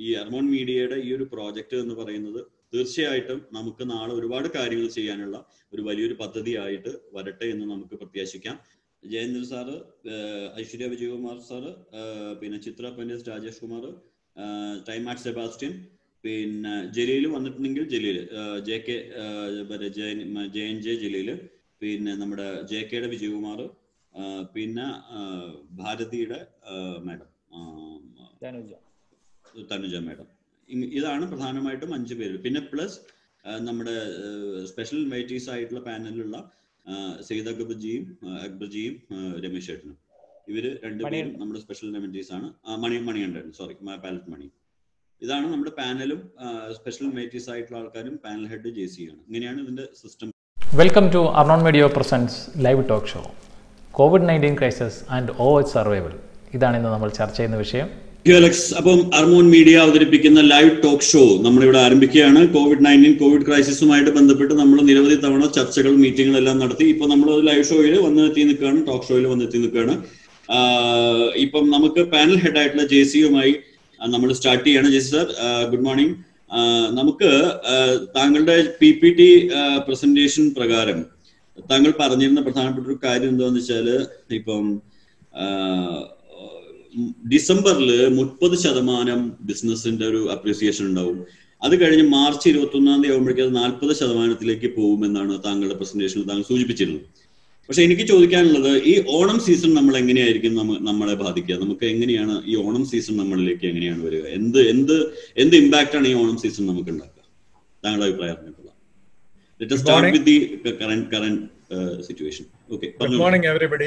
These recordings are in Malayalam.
ഈ എർമോൺ മീഡിയയുടെ ഈ ഒരു പ്രോജക്റ്റ് എന്ന് പറയുന്നത് തീർച്ചയായിട്ടും നമുക്ക് നാളെ ഒരുപാട് കാര്യങ്ങൾ ചെയ്യാനുള്ള ഒരു വലിയൊരു പദ്ധതിയായിട്ട് വരട്ടെ എന്ന് നമുക്ക് പ്രത്യാശിക്കാം ജയേന്ദ്ര സാറ് ഏഹ് ഐശ്വര്യ വിജയകുമാർ സാറ് ഏഹ് പിന്നെ Chitra Pandit Rajesh Kumar time art Sebastian പിന്നെ ജലീൽ വന്നിട്ടുണ്ടെങ്കിൽ Jaleel J K Jayan Jayan J Jaleel പിന്നെ നമ്മുടെ ജെ കെയുടെ വിജയകുമാർ പിന്നെ ആ, ഭാരതിയുടെ മാഡം ധനുജ തനുജ മാഡം ഇ- ഇതാണ് പ്രധാനമായിട്ടും അഞ്ച് പേര് പിന്നെ പ്ലസ് നമ്മുടെ സ്പെഷ്യൽ ഇൻവൈറ്റീസ് ആയിട്ടുള്ള പാനലിലുള്ള സെയ്ദ് അക്ബർജിയും ആ, അക്ബർജിയും ആ, രമേശ് ചേട്ടനും ഇവര് രണ്ടുപേരും മണിയൻ. നമ്മുടെ സ്പെഷ്യൽ ഇൻവൈറ്റീസ് ആണ് ആ, മണി മണിയുണ്ടായിരുന്നു സോറി പാലറ്റ് മണി ഇതാണ് നമ്മുടെ പാനലും സ്പെഷ്യൽ ഇൻവൈറ്റീസ് ആയിട്ടുള്ള ആൾക്കാരും പാനൽ ഹെഡ് ജെ സി ആണ് ഇങ്ങനെയാണ് ഇതിന്റെ system welcome to Armon media presence live talk show covid nineteen crisis and over survival ഇതാണ് ഇന്ന് നമ്മൾ ചർച്ച ചെയ്യുന്ന വിഷയം അലക്സ് അപ്പം അർമോൺ മീഡിയ അവതരിപ്പിക്കുന്ന ലൈവ് ടോക്ക് ഷോ നമ്മളിവിടെ ആരംഭിക്കുകയാണ് കോവിഡ് നയൻറ്റീൻ കോവിഡ് ക്രൈസിസുമായിട്ട് ബന്ധപ്പെട്ട് നമ്മൾ നിരവധി തവണ ചർച്ചകൾ മീറ്റിംഗുകൾ എല്ലാം നടത്തി ഇപ്പൊ നമ്മൾ ലൈവ് ഷോയിൽ വന്നെത്തി നിൽക്കുകയാണ് ടോക്ക് ഷോയിൽ വന്നെത്തി നിൽക്കുകയാണ് ആഹ് ഇപ്പം നമുക്ക് പാനൽ ഹെഡ് ആയിട്ടുള്ള ജെ സിയുമായി നമ്മൾ സ്റ്റാർട്ട് ചെയ്യാണ് J C sir good morning നമുക്ക് ആഹ് താങ്കളുടെ പി പി ടി പ്രസന്റേഷൻ പ്രകാരം താങ്കൾ പറഞ്ഞിരുന്ന പ്രധാനപ്പെട്ട ഒരു കാര്യം എന്താന്ന് വെച്ചാല് ഇപ്പം ആഹ് ഡിസംബറിൽ മുപ്പത് ശതമാനം ബിസിനസിന്റെ ഒരു അപ്രീസിയേഷൻ ഉണ്ടാവും അത് കഴിഞ്ഞ് മാർച്ച് ഇരുപത്തി ഒന്നാം തീയതി ആകുമ്പോഴേക്കും അത് നാൽപ്പത് ശതമാനത്തിലേക്ക് പോകുമെന്നാണ് താങ്കളുടെ പ്രസന്റേഷനിൽ താങ്കൾ സൂചിപ്പിച്ചിരുന്നത് പക്ഷെ എനിക്ക് ചോദിക്കാനുള്ളത് ഈ ഓണം സീസൺ നമ്മൾ എങ്ങനെയായിരിക്കും നമ്മ നമ്മളെ ബാധിക്കുക നമുക്ക് എങ്ങനെയാണ് ഈ ഓണം സീസൺ നമ്മളിലേക്ക് എങ്ങനെയാണ് വരിക എന്ത് എന്ത് എന്ത് ഇമ്പാക്റ്റ് ആണ് ഈ ഓണം സീസൺ നമുക്ക് ഉണ്ടാക്കുക താങ്കളുടെ അഭിപ്രായം അറിഞ്ഞിട്ടുള്ള let start morning. With the current current situation okay good പറഞ്ഞു മോർണിംഗ് എവറിബഡി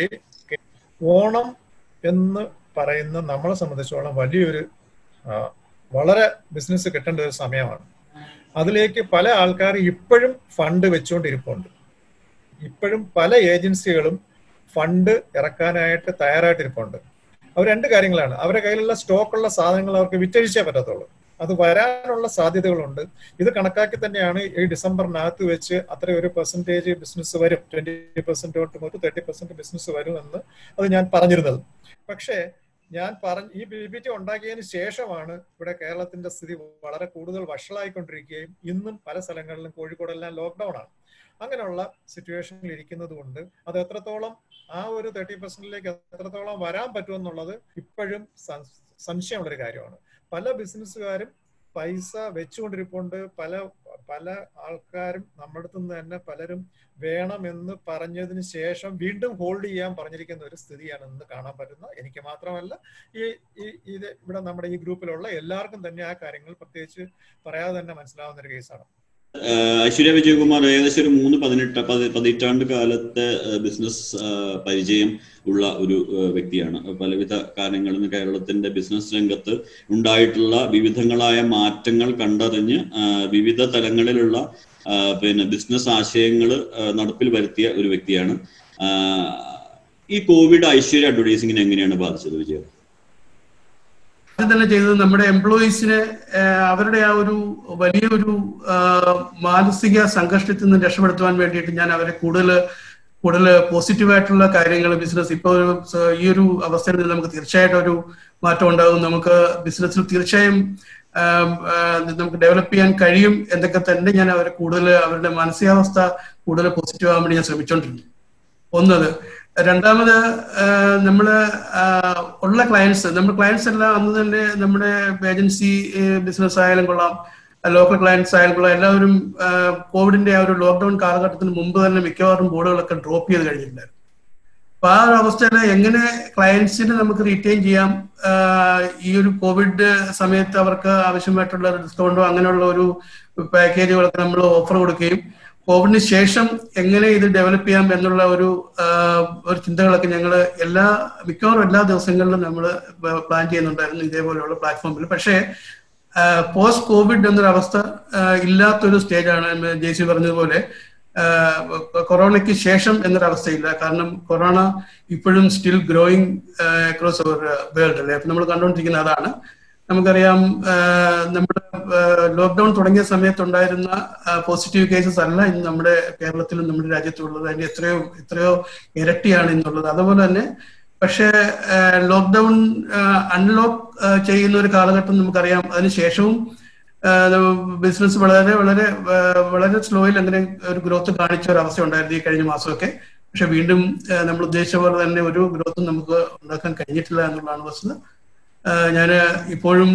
ഓണം എന്ന് പറയുന്ന നമ്മളെ സംബന്ധിച്ചോളം വലിയൊരു ആ, വളരെ ബിസിനസ് കിട്ടേണ്ട ഒരു സമയമാണ് അതിലേക്ക് പല ആൾക്കാർ ഇപ്പോഴും ഫണ്ട് വെച്ചുകൊണ്ടിരിപ്പുണ്ട് ഇപ്പോഴും പല ഏജൻസികളും ഫണ്ട് ഇറക്കാനായിട്ട് തയ്യാറായിട്ടിരിപ്പുണ്ട് അവർ രണ്ട് കാര്യങ്ങളാണ് അവരുടെ കയ്യിലുള്ള സ്റ്റോക്കുള്ള സാധനങ്ങൾ അവർക്ക് വിറ്റഴിച്ചേ പറ്റത്തുള്ളൂ അത് വരാനുള്ള സാധ്യതകളുണ്ട് ഇത് കണക്കാക്കി തന്നെയാണ് ഈ ഡിസംബറിനകത്ത് വെച്ച് അത്ര ഒരു പെർസെന്റേജ് ബിസിനസ് വരും ട്വന്റി പെർസെന്റ് തൊട്ട് തേർട്ടി പെർസെന്റ് ബിസിനസ് വരും എന്ന് അത് ഞാൻ പറഞ്ഞിരുന്നത് പക്ഷേ ഞാൻ പറഞ്ഞ ഈ ബി ബി ടി ഉണ്ടാക്കിയതിന് ശേഷമാണ് ഇവിടെ കേരളത്തിന്റെ സ്ഥിതി വളരെ കൂടുതൽ വഷളായിക്കൊണ്ടിരിക്കുകയും ഇന്നും പല സ്ഥലങ്ങളിലും കോഴിക്കോടെല്ലാം ലോക്ക്ഡൌൺ ആണ് അങ്ങനെയുള്ള സിറ്റുവേഷനിൽ ഇരിക്കുന്നത് കൊണ്ട് അത് എത്രത്തോളം ആ ഒരു തേർട്ടി പെർസെന്റിലേക്ക് എത്രത്തോളം വരാൻ പറ്റുമെന്നുള്ളത് ഇപ്പോഴും സം- സംശയമുള്ളൊരു കാര്യമാണ് പല ബിസിനസ്സുകാരും പൈസ വെച്ചുകൊണ്ടിരിപ്പുണ്ട് പല പല ആൾക്കാരും നമ്മുടെ അടുത്ത് നിന്ന് തന്നെ പലരും വേണമെന്ന് പറഞ്ഞതിന് ശേഷം വീണ്ടും ഹോൾഡ് ചെയ്യാൻ പറഞ്ഞിരിക്കുന്ന ഒരു സ്ഥിതിയാണ് ഇന്ന് കാണാൻ പറ്റുന്നത് എനിക്ക് മാത്രമല്ല ഈ ഈ ഇത് ഇവിടെ നമ്മുടെ ഈ ഗ്രൂപ്പിലുള്ള എല്ലാവർക്കും തന്നെ ആ കാര്യങ്ങൾ പ്രത്യേകിച്ച് പറയാതെ തന്നെ മനസ്സിലാവുന്ന ഒരു കേസാണ് ആഹ് ഐശ്വര്യ വിജയകുമാർ ഏകദേശം ഒരു മൂന്ന് പതിനെട്ട് പതി- പതിറ്റാണ്ട് കാലത്തെ ബിസിനസ് പരിചയം ഉള്ള ഒരു ആഹ് വ്യക്തിയാണ് പലവിധ കാര്യങ്ങളിൽ കേരളത്തിന്റെ ബിസിനസ് രംഗത്ത് ഉണ്ടായിട്ടുള്ള വിവിധങ്ങളായ മാറ്റങ്ങൾ കണ്ടറിഞ്ഞ് ആഹ് വിവിധ തലങ്ങളിലുള്ള ആഹ് പിന്നെ ബിസിനസ് ആശയങ്ങൾ നടപ്പിൽ വരുത്തിയ ഒരു വ്യക്തിയാണ് ആഹ് ഈ കോവിഡ് ഐശ്വര്യ അഡ്വർടൈസിങ്ങിനെ എങ്ങനെയാണ് ബാധിച്ചത് വിജയ ആദ്യം തന്നെ ചെയ്തത് നമ്മുടെ എംപ്ലോയീസിനെ അവരുടെ ആ ഒരു വലിയൊരു ആ, മാനസിക സംഘർഷത്തിൽ നിന്ന് രക്ഷപ്പെടുത്തുവാൻ വേണ്ടിയിട്ട് ഞാൻ അവരെ കൂടുതൽ കൂടുതൽ പോസിറ്റീവായിട്ടുള്ള കാര്യങ്ങൾ ബിസിനസ് ഇപ്പോൾ ഒരു സ- ഈ ഒരു അവസ്ഥയിൽ നിന്ന് നമുക്ക് തീർച്ചയായിട്ടും ഒരു മാറ്റം ഉണ്ടാകും നമുക്ക് ബിസിനസ്സിൽ തീർച്ചയായും ആം, ആ, നമുക്ക് ഡെവലപ്പ് ചെയ്യാൻ കഴിയും എന്നൊക്കെ തന്നെ ഞാൻ അവരെ കൂടുതൽ അവരുടെ മാനസികാവസ്ഥ കൂടുതൽ പോസിറ്റീവ് ആകാൻ വേണ്ടി ഞാൻ ശ്രമിച്ചുകൊണ്ടിരുന്നു ഒന്നത് രണ്ടാമത് ആഹ് നമ്മള് ആഹ് ഉള്ള ക്ലയൻസ് നമ്മുടെ ക്ലയൻസ് എല്ലാം അന്ന് തന്നെ നമ്മുടെ ഏജൻസി ബിസിനസ് ആയാലും കൊള്ളാം ലോക്കൽ ക്ലയൻസ് ആയാലും കൊള്ളാം എല്ലാവരും ആഹ് കോവിഡിന്റെ ആ ഒരു ലോക്ക്ഡൌൺ കാലഘട്ടത്തിന് മുമ്പ് തന്നെ മിക്കവാറും ബോർഡുകളൊക്കെ ഡ്രോപ്പ് ചെയ്ത് കഴിഞ്ഞിട്ടുണ്ടായിരുന്നു അപ്പൊ ആ ഒരു അവസ്ഥയിൽ എങ്ങനെ ക്ലയൻസിനെ നമുക്ക് റീറ്റെയിൻ ചെയ്യാം ആഹ് ഈ ഒരു കോവിഡ് സമയത്ത് അവർക്ക് ആവശ്യമായിട്ടുള്ള ഡിസ്കൗണ്ടോ അങ്ങനെയുള്ള ഒരു പാക്കേജുകളൊക്കെ നമ്മൾ ഓഫർ കൊടുക്കുകയും കോവിഡിന് ശേഷം എങ്ങനെ ഇത് ഡെവലപ്പ് ചെയ്യാം എന്നുള്ള ഒരു ആഹ് ഒരു ചിന്തകളൊക്കെ ഞങ്ങൾ എല്ലാ മിക്കവാറും എല്ലാ ദിവസങ്ങളിലും നമ്മൾ പ്ലാൻ ചെയ്യുന്നുണ്ടായിരുന്നു ഇതേപോലെയുള്ള പ്ലാറ്റ്ഫോമിൽ പക്ഷേ പോസ്റ്റ് കോവിഡ് എന്നൊരു അവസ്ഥ ആഹ് ഇല്ലാത്തൊരു സ്റ്റേജാണ് ജെ സി പറഞ്ഞതുപോലെ ആഹ് കൊറോണയ്ക്ക് ശേഷം എന്നൊരവസ്ഥയില്ല കാരണം കൊറോണ ഇപ്പോഴും still growing across our world അല്ലേ അപ്പൊ നമ്മൾ കണ്ടുകൊണ്ടിരിക്കുന്ന അതാണ് നമുക്കറിയാം ആഹ് നമ്മുടെ ലോക്ക്ഡൌൺ തുടങ്ങിയ സമയത്തുണ്ടായിരുന്ന പോസിറ്റീവ് കേസസ് അല്ല ഇന്ന് നമ്മുടെ കേരളത്തിലും നമ്മുടെ രാജ്യത്തും ഉള്ളത് അതിന്റെ എത്രയോ എത്രയോ ഇരട്ടിയാണ് ഇന്നുള്ളത് അതുപോലെ തന്നെ പക്ഷേ ലോക്ക്ഡൗൺ അൺലോക്ക് ചെയ്യുന്ന ഒരു കാലഘട്ടം നമുക്കറിയാം അതിനുശേഷവും ബിസിനസ് വളരെ വളരെ ആ, വളരെ സ്ലോയിൽ അങ്ങനെ ഒരു ഗ്രോത്ത് കാണിച്ച ഒരു അവസ്ഥ ഉണ്ടായിരുന്നു ഈ കഴിഞ്ഞ മാസമൊക്കെ പക്ഷെ വീണ്ടും ആ, നമ്മൾ ഉദ്ദേശിച്ച പോലെ തന്നെ ഒരു ഗ്രോത്തും നമുക്ക് ഉണ്ടാക്കാൻ കഴിഞ്ഞിട്ടില്ല എന്നുള്ളതാണ് വസ്തുത ഞാൻ ഇപ്പോഴും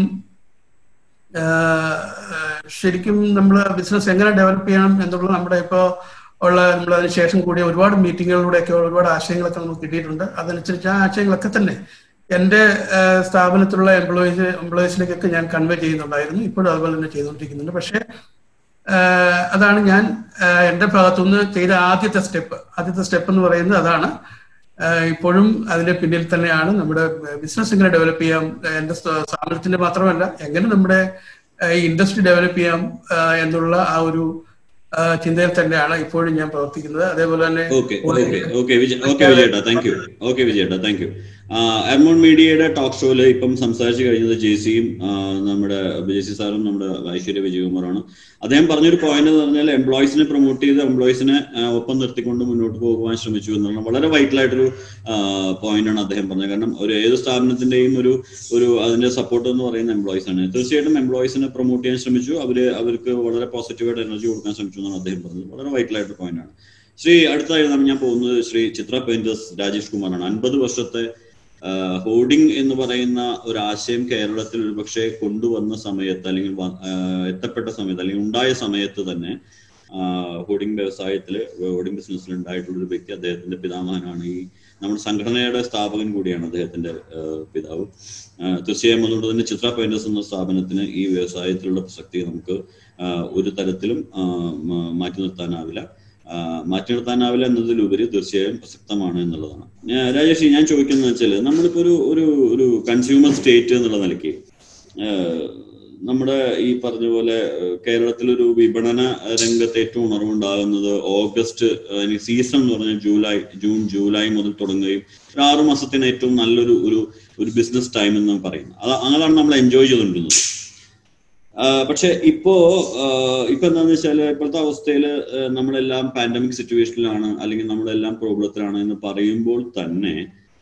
ആ, ആ, ശരിക്കും നമ്മൾ ബിസിനസ് എങ്ങനെ ഡെവലപ്പ് ചെയ്യണം എന്നുള്ളത് നമ്മുടെ ഇപ്പോൾ ഉള്ള നമ്മൾ അതിനുശേഷം കൂടിയ ഒരുപാട് മീറ്റിങ്ങുകളിലൂടെയൊക്കെ ഒരുപാട് ആശയങ്ങളൊക്കെ നമുക്ക് കിട്ടിയിട്ടുണ്ട് അതനുസരിച്ച് ആ ആശയങ്ങളൊക്കെ തന്നെ എൻ്റെ ആ, സ്ഥാപനത്തിലുള്ള എംപ്ലോയീസ് എംപ്ലോയീസിലേക്കൊക്കെ ഞാൻ കൺവേ ചെയ്യുന്നുണ്ടായിരുന്നു ഇപ്പോഴും അതുപോലെ തന്നെ ചെയ്തുകൊണ്ടിരിക്കുന്നുണ്ട് പക്ഷേ ആ, അതാണ് ഞാൻ ആ, എൻ്റെ ഭാഗത്തുനിന്ന് ചെയ്ത ആദ്യത്തെ സ്റ്റെപ്പ് ആദ്യത്തെ സ്റ്റെപ്പ് എന്ന് പറയുന്നത് അതാണ് ആ, ഇപ്പോഴും അതിന്റെ പിന്നിൽ തന്നെയാണ് നമ്മുടെ ബിസിനസ് എങ്ങനെ ഡെവലപ്പ് ചെയ്യാം എൻ്റെ സ്ഥാ- സ്ഥാപനത്തിന്റെ മാത്രമല്ല എങ്ങനെ നമ്മുടെ ആ, ഈ ഇൻഡസ്ട്രി ഡെവലപ്പ് ചെയ്യാം ആ, എന്നുള്ള ആ ഒരു ആ, ചിന്തയിൽ തന്നെയാണ് ഇപ്പോഴും ഞാൻ പ്രവർത്തിക്കുന്നത് അതേപോലെ തന്നെ okay okay okay Vijay okay വിജയേട്ടാ താങ്ക് യു ഓക്കെ വിജയേട്ടാ താങ്ക് യു എർമോൺ മീഡിയയുടെ ടോക്ക് ഷോയിൽ ഇപ്പം സംസാരിച്ചു കഴിഞ്ഞത് ജെസിയും നമ്മുടെ ജെസി സാറും നമ്മുടെ ഐശ്വര്യ വിജയകുമാറാണ് അദ്ദേഹം പറഞ്ഞൊരു പോയിന്റ് എന്ന് പറഞ്ഞാൽ എംപ്ലോയീസിനെ പ്രൊമോട്ട് ചെയ്ത് എംപ്ലോയീസിനെ ഒപ്പം നിർത്തിക്കൊണ്ട് മുന്നോട്ട് പോകുവാൻ ശ്രമിച്ചു എന്നുള്ള വളരെ വൈറ്റൽ ആയിട്ടൊരു പോയിന്റ് ആണ് അദ്ദേഹം പറഞ്ഞത് കാരണം ഒരു ഏത് സ്ഥാപനത്തിന്റെയും ഒരു ഒരു അതിന്റെ സപ്പോർട്ട് എന്ന് പറയുന്ന എംപ്ലോയീസ് ആണ് തീർച്ചയായിട്ടും എംപ്ലോയീസിനെ പ്രൊമോട്ട് ചെയ്യാൻ ശ്രമിച്ചു അവര് അവർക്ക് വളരെ പോസിറ്റീവായിട്ട് എനർജി കൊടുക്കാൻ ശ്രമിച്ചു എന്നാണ് അദ്ദേഹം പറഞ്ഞത് വളരെ വൈറ്റൽ ആയിട്ടൊരു പോയിന്റ് ആണ് ശ്രീ അടുത്തായി നമ്മൾ ഞാൻ പോകുന്നത് ശ്രീ ചിത്ര പെയിന്റേഴ്സ് രാജേഷ് കുമാറാണ് അൻപത് വർഷത്തെ ഹോർഡിംഗ് എന്ന് പറയുന്ന ഒരു ആശയം കേരളത്തിൽ ഒരുപക്ഷെ കൊണ്ടുവന്ന സമയത്ത് അല്ലെങ്കിൽ വ- ആ, എത്തപ്പെട്ട സമയത്ത് അല്ലെങ്കിൽ ഉണ്ടായ സമയത്ത് തന്നെ ഹോർഡിംഗ് വ്യവസായത്തില് ഹോർഡിംഗ് ബിസിനസ്സിൽ ഉണ്ടായിട്ടുള്ള ഒരു വ്യക്തി അദ്ദേഹത്തിന്റെ പിതാമഹനാണ് ഈ നമ്മുടെ സംഘടനയുടെ സ്ഥാപകൻ കൂടിയാണ് അദ്ദേഹത്തിന്റെ ആ, പിതാവ് ആ, തീർച്ചയായും അതുകൊണ്ട് തന്നെ ചിത്ര പെയിന്റേഴ്സ് എന്ന സ്ഥാപനത്തിന് ഈ വ്യവസായത്തിലുള്ള പ്രസക്തി നമുക്ക് ആ, ഒരു തരത്തിലും ആ, മ- മാറ്റി നിർത്താനാവില്ല ആ, മാറ്റി നിർത്താനാവില്ല എന്നതിലുപരി തീർച്ചയായും പ്രസക്തമാണ് എന്നുള്ളതാണ് ഞാൻ- രാജേഷ് ഞാൻ ചോദിക്കുന്നത് വെച്ചാൽ നമ്മളിപ്പോ ഒരു ഒരു ഒരു കൺസ്യൂമർ സ്റ്റേറ്റ് എന്നുള്ള നിലയ്ക്ക് ഏഹ്, നമ്മുടെ ഈ പറഞ്ഞ പോലെ ഏഹ്, കേരളത്തിലൊരു വിപണന രംഗത്ത് ഏറ്റവും ഉണർവുണ്ടാകുന്നത് ഓഗസ്റ്റ് സീസൺ എന്ന് പറഞ്ഞാൽ ജൂലൈ ജൂൺ ജൂലൈ മുതൽ തുടങ്ങുകയും ഒരു ആറു മാസത്തിന് ഏറ്റവും നല്ലൊരു ഒരു ഒരു ബിസിനസ് ടൈം എന്ന് പറയുന്നത് അത് അതാണ് നമ്മൾ എൻജോയ് ചെയ്തുകൊണ്ടിരുന്നത് ആ, പക്ഷെ ഇപ്പോ ആ, ഇപ്പൊ എന്താന്ന് വെച്ചാല് ഇപ്പോഴത്തെ അവസ്ഥയിൽ നമ്മളെല്ലാം പാൻഡമിക് സിറ്റുവേഷനിലാണ് അല്ലെങ്കിൽ നമ്മളെല്ലാം പ്രോബ്ലത്തിലാണ് എന്ന് പറയുമ്പോൾ തന്നെ